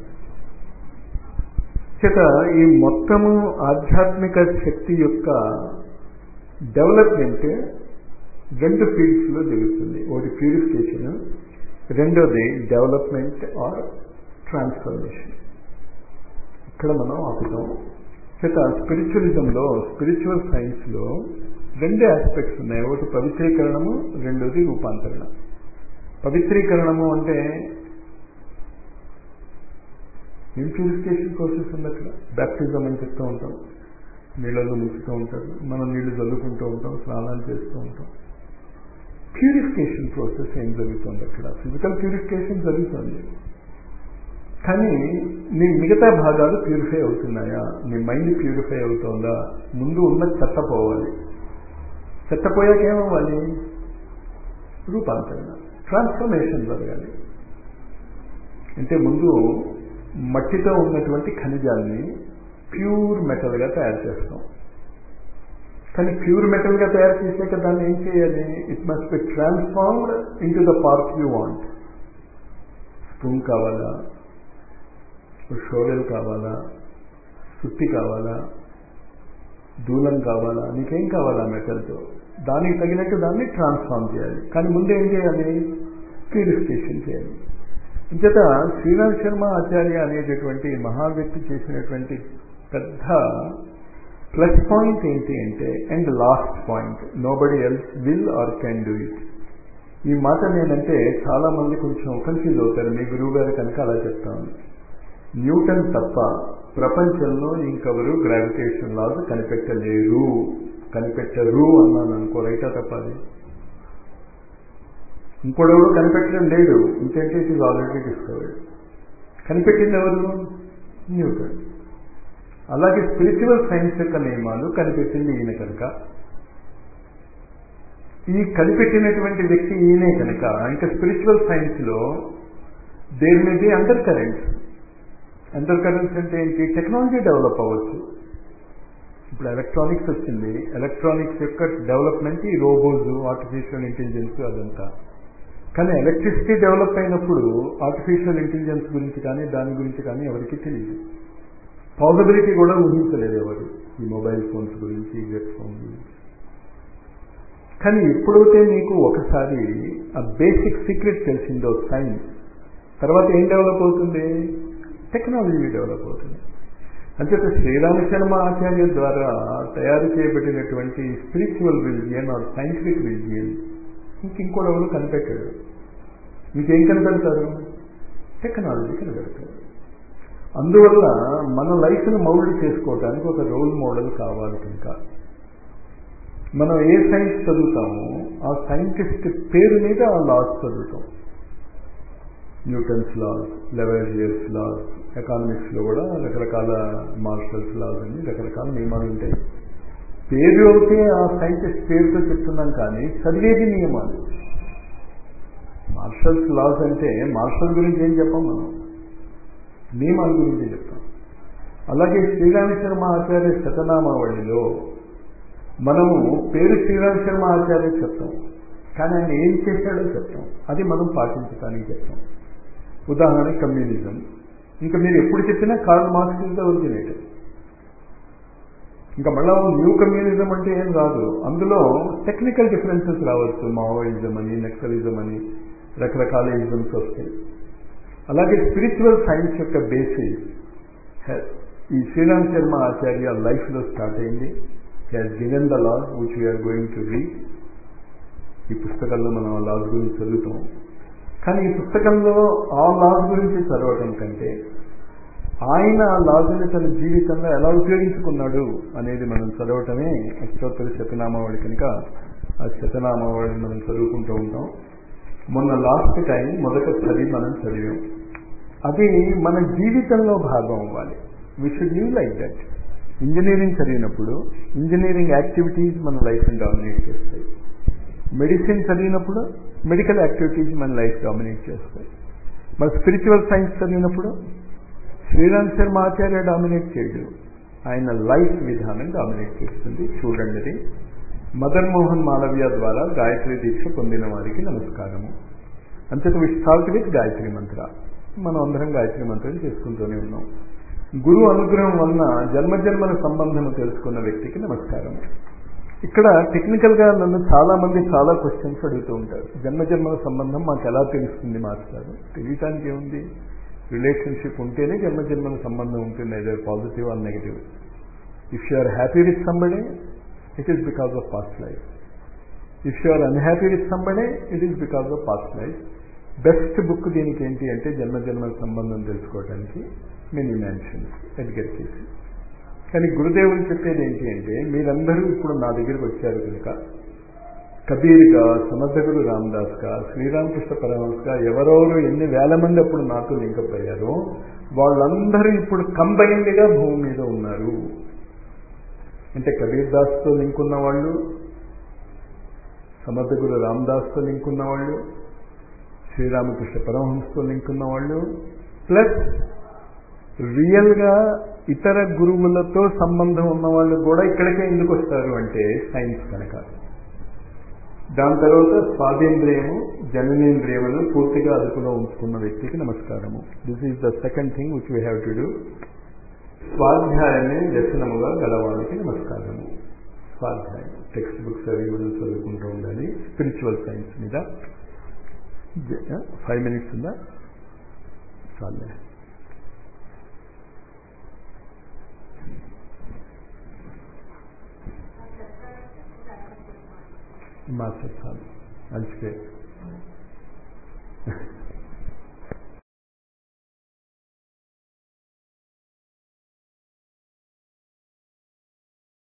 A: చేత ఈ మొత్తము ఆధ్యాత్మిక శక్తి యొక్క డెవలప్మెంట్ రెండు ఫీల్డ్స్లో జరుగుతుంది ఒకటి ప్యూరిఫికేషన్ రెండోది డెవలప్మెంట్ ఆర్ ట్రాన్స్ఫర్మేషన్ ఇక్కడ మనం ఆపుతాం చేత స్పిరిచువలిజంలో స్పిరిచువల్ సైన్స్లో రెండు ఆస్పెక్ట్స్ ఉన్నాయి ఒకటి పవిత్రీకరణము రెండోది రూపాంతరణ పవిత్రీకరణము అంటే ఏం ప్యూరిఫికేషన్ ప్రాసెస్ ఉంది అక్కడ బ్యాప్టిజం అని చెప్తూ ఉంటాం నీళ్ళలో ముంచుతూ ఉంటారు మనం నీళ్లు చల్లుకుంటూ ఉంటాం స్నానాలు చేస్తూ ఉంటాం ప్యూరిఫికేషన్ ప్రాసెస్ ఏం జరుగుతుంది అక్కడ ఫిజికల్ ప్యూరిఫికేషన్ జరుగుతుంది కానీ నీ మిగతా భాగాలు ప్యూరిఫై అవుతున్నాయా నీ మైండ్ ప్యూరిఫై అవుతుందా ముందు ఉన్న చెత్త పోవాలి చెత్త పోయాక ఏమవ్వాలి రూపాంతరణ ట్రాన్స్ఫర్మేషన్ జరగాలి అంటే ముందు మట్టితో ఉన్నటువంటి ఖనిజాన్ని ప్యూర్ మెటల్గా తయారు చేస్తాం కానీ ప్యూర్ మెటల్గా తయారు చేసాక దాన్ని ఏం చేయాలి it must be transformed into the part you want spoon కావాలా షోడెల్ కావాలా సుత్తి కావాలా దూలం కావాలా నీకేం కావాలా మెటల్తో దానికి తగినట్టు దాన్ని ట్రాన్స్ఫార్మ్ చేయాలి కానీ ముందు ఏం చేయాలి ప్యూరిఫికేషన్ చేయాలి ఇంచేత శ్రీరామ్ శర్మ ఆచార్య అనేటటువంటి మహా వ్యక్తి చేసినటువంటి పెద్ద ప్లస్ పాయింట్ ఏంటి అంటే and last point nobody else will or can do it ఈ మాట నేనంటే చాలా మంది కొంచెం కన్ఫ్యూజ్ అవుతారు మీ గురువు గారు కనుక అలా చెప్తాను న్యూటన్ తప్ప ప్రపంచంలో ఇంకెవరు గ్రావిటేషన్ లాస్ కనిపెట్టలేరు కనిపెట్టరు అన్నాను అనుకో రైటా తప్పది ఇంకోడెవడు కనిపెట్టడం లేడు ఇంకంటే ఇట్ ఈజ్ ఆల్రెడీ డిస్కవర్డ్ కనిపెట్టింది ఎవరు న్యూటన్ అలాగే స్పిరిచువల్ సైన్స్ యొక్క నియమాలు కనిపెట్టింది ఈయన కనుక ఈ కనిపెట్టినటువంటి వ్యక్తి ఈయనే కనుక ఇంకా స్పిరిచువల్ సైన్స్ లో there may be undercurrents undercurrents అంటే ఏంటి టెక్నాలజీ డెవలప్ అవ్వచ్చు ఇప్పుడు ఎలక్ట్రానిక్స్ వచ్చింది ఎలక్ట్రానిక్స్ యొక్క డెవలప్మెంట్ ఈ రోబోస్ ఆర్టిఫిషియల్ ఇంటెలిజెన్స్ అదంతా కానీ ఎలక్ట్రిసిటీ డెవలప్ అయినప్పుడు ఆర్టిఫిషియల్ ఇంటెలిజెన్స్ గురించి కానీ దాని గురించి కానీ ఎవరికి తెలియదు పాసిబిలిటీ కూడా ఊహించలేదు ఎవరు ఈ మొబైల్ ఫోన్స్ గురించి జెట్ ఫోన్ గురించి కానీ ఎప్పుడైతే మీకు ఒకసారి ఆ బేసిక్ సీక్రెట్ తెలిసిందో సైన్స్ తర్వాత ఏం డెవలప్ అవుతుంది టెక్నాలజీ డెవలప్ అవుతుంది అంచేత శ్రీరామ శర్మ ఆచార్య ద్వారా తయారు చేయబడినటువంటి spiritual religion or scientific religion ఇంకోడెవరు కనిపెట్టాడు ఇంకేం కనిపెడతారు టెక్నాలజీ కనిపెడతారు అందువల్ల మన లైఫ్ను మౌల్డ్ చేసుకోవడానికి ఒక రోల్ మోడల్ కావాలి కనుక మనం ఏ సైన్స్ చదువుతామో ఆ సైంటిస్ట్ పేరు మీద ఆ లాస్ చదువుతాం న్యూటన్స్ లాస్ లెవెజియర్స్ లాస్ ఎకానమిక్స్లో కూడా రకరకాల మార్షల్స్ లాస్ అని రకరకాల నియమాలు ఉంటాయి పేరు అయితే ఆ సైంటిస్ట్ పేరుతో చెప్తున్నాం కానీ చదివేది నియమాలు మార్షల్స్ లాస్ అంటే మార్షల్ గురించి ఏం చెప్పాం మనం నియమాల గురించి చెప్తాం అలాగే శ్రీరామ శర్మ ఆచార్య శతనామావళిలో మనము పేరు శ్రీరామ శర్మ ఆచార్య చెప్తాం కానీ ఆయన ఏం చేశాడో చెప్తాం అది మనం పాటించడానికి చెప్తాం ఉదాహరణకి కమ్యూనిజం ఇంకా మీరు ఎప్పుడు చెప్పినా Karl Marx is the originator ఇంకా మళ్ళా న్యూ కమ్యూనిజం అంటే ఏం రాదు అందులో టెక్నికల్ డిఫరెన్సెస్ రావచ్చు మావోయిజం అని నక్సలిజం అని రకరకాల ఇజమ్స్ వస్తాయి అలాగే స్పిరిచువల్ సైన్స్ యొక్క బేసిస్ ఈ శ్రీరామ్ శర్మ ఆచార్య లైఫ్లో స్టార్ట్ అయింది has given the laws which we are going to read ఈ పుస్తకంలో మనం ఆ లాస్ గురించి చదువుతాం కానీ ఈ పుస్తకంలో ఆ లాస్ గురించి చదవటం కంటే ఆయన ఆ లాజుని తన జీవితంలో ఎలా ఉపయోగించుకున్నాడు అనేది మనం చదవటమే అష్టోత్తర శతనామావళి కనుక ఆ శతనామావళిని మనం చదువుకుంటూ ఉంటాం మొన్న లాస్ట్ టైం మొదట చదివి మనం చదివాం అది మన జీవితంలో భాగం అవ్వాలి we should live like that engineering చదివినప్పుడు ఇంజనీరింగ్ యాక్టివిటీస్ మన లైఫ్ని డామినేట్ చేస్తాయి మెడిసిన్ చదివినప్పుడు మెడికల్ యాక్టివిటీస్ మన లైఫ్ డామినేట్ చేస్తాయి మరి స్పిరిచువల్ సైన్స్ చదివినప్పుడు శ్రీరామ్ శర్మ ఆచార్య డామినేట్ చేయడు ఆయన లైఫ్ విధానం డామినేట్ చేస్తుంది చూడండి మదన్ మోహన్ మాలవ్య ద్వారా గాయత్రి దీక్ష పొందిన వారికి నమస్కారము అంతట వి స్టార్ట్ విత్ గాయత్రి మంత్ర మనం అందరం గాయత్రి మంత్రం చేసుకుంటూనే ఉన్నాం గురువు అనుగ్రహం వలన జన్మజన్మల సంబంధం తెలుసుకున్న వ్యక్తికి నమస్కారం ఇక్కడ టెక్నికల్ గా నన్ను చాలా మంది చాలా క్వశ్చన్స్ అడుగుతూ ఉంటారు జన్మజన్మల సంబంధం మాకు ఎలా తెలుస్తుంది మాస్టర్ తెలియటానికి ఏముంది రిలేషన్షిప్ ఉంటేనే జన్మజన్మల సంబంధం ఉంటుంది ఏదో positive or negative if you are happy with somebody it is because of past life if you are unhappy with somebody it is because of past life best book దీనికి ఏంటి అంటే జన్మజన్మల సంబంధం తెలుసుకోవడానికి మెనీ మ్యాన్షన్స్ ఎడ్గర్ చేసి కానీ గురుదేవులు చెప్పేది ఏంటి అంటే మీరందరూ ఇప్పుడు నా దగ్గరికి వచ్చారు కనుక కబీర్గా సమర్థగురు రామదాస్గా శ్రీరామకృష్ణ పరమహంసగా ఎవరెవరు ఎన్ని వేల మంది అప్పుడు నాతో లింకప్ అయ్యారో వాళ్ళందరూ ఇప్పుడు కంబైన్డ్గా భూమి మీద ఉన్నారు అంటే కబీర్ దాస్తో లింక్ ఉన్న వాళ్ళు సమర్థగురు రామదాస్తో లింక్ ఉన్న వాళ్ళు శ్రీరామకృష్ణ పరమహంసతో లింక్ ఉన్న వాళ్ళు ప్లస్ రియల్గా ఇతర గురువులతో సంబంధం ఉన్న వాళ్ళు కూడా ఇక్కడికే ఎందుకు వస్తారు అంటే సైన్స్ కనుక దాని తర్వాత స్వాదేంద్రియము జననేంద్రియములు పూర్తిగా అదుపులో ఉంచుకున్న వ్యక్తికి నమస్కారము this is the second thing which we have to do స్వాధ్యాయమే వ్యసనముగా గలవాడికి నమస్కారము స్వాధ్యాయం టెక్స్ట్ బుక్స్ అవి మనం చదువుకుంటూ ఉండాలి స్పిరిచువల్ సైన్స్ మీద ఫైవ్ మినిట్స్ ఉందా చాలే మాస్టర్ చాలు మంచిదే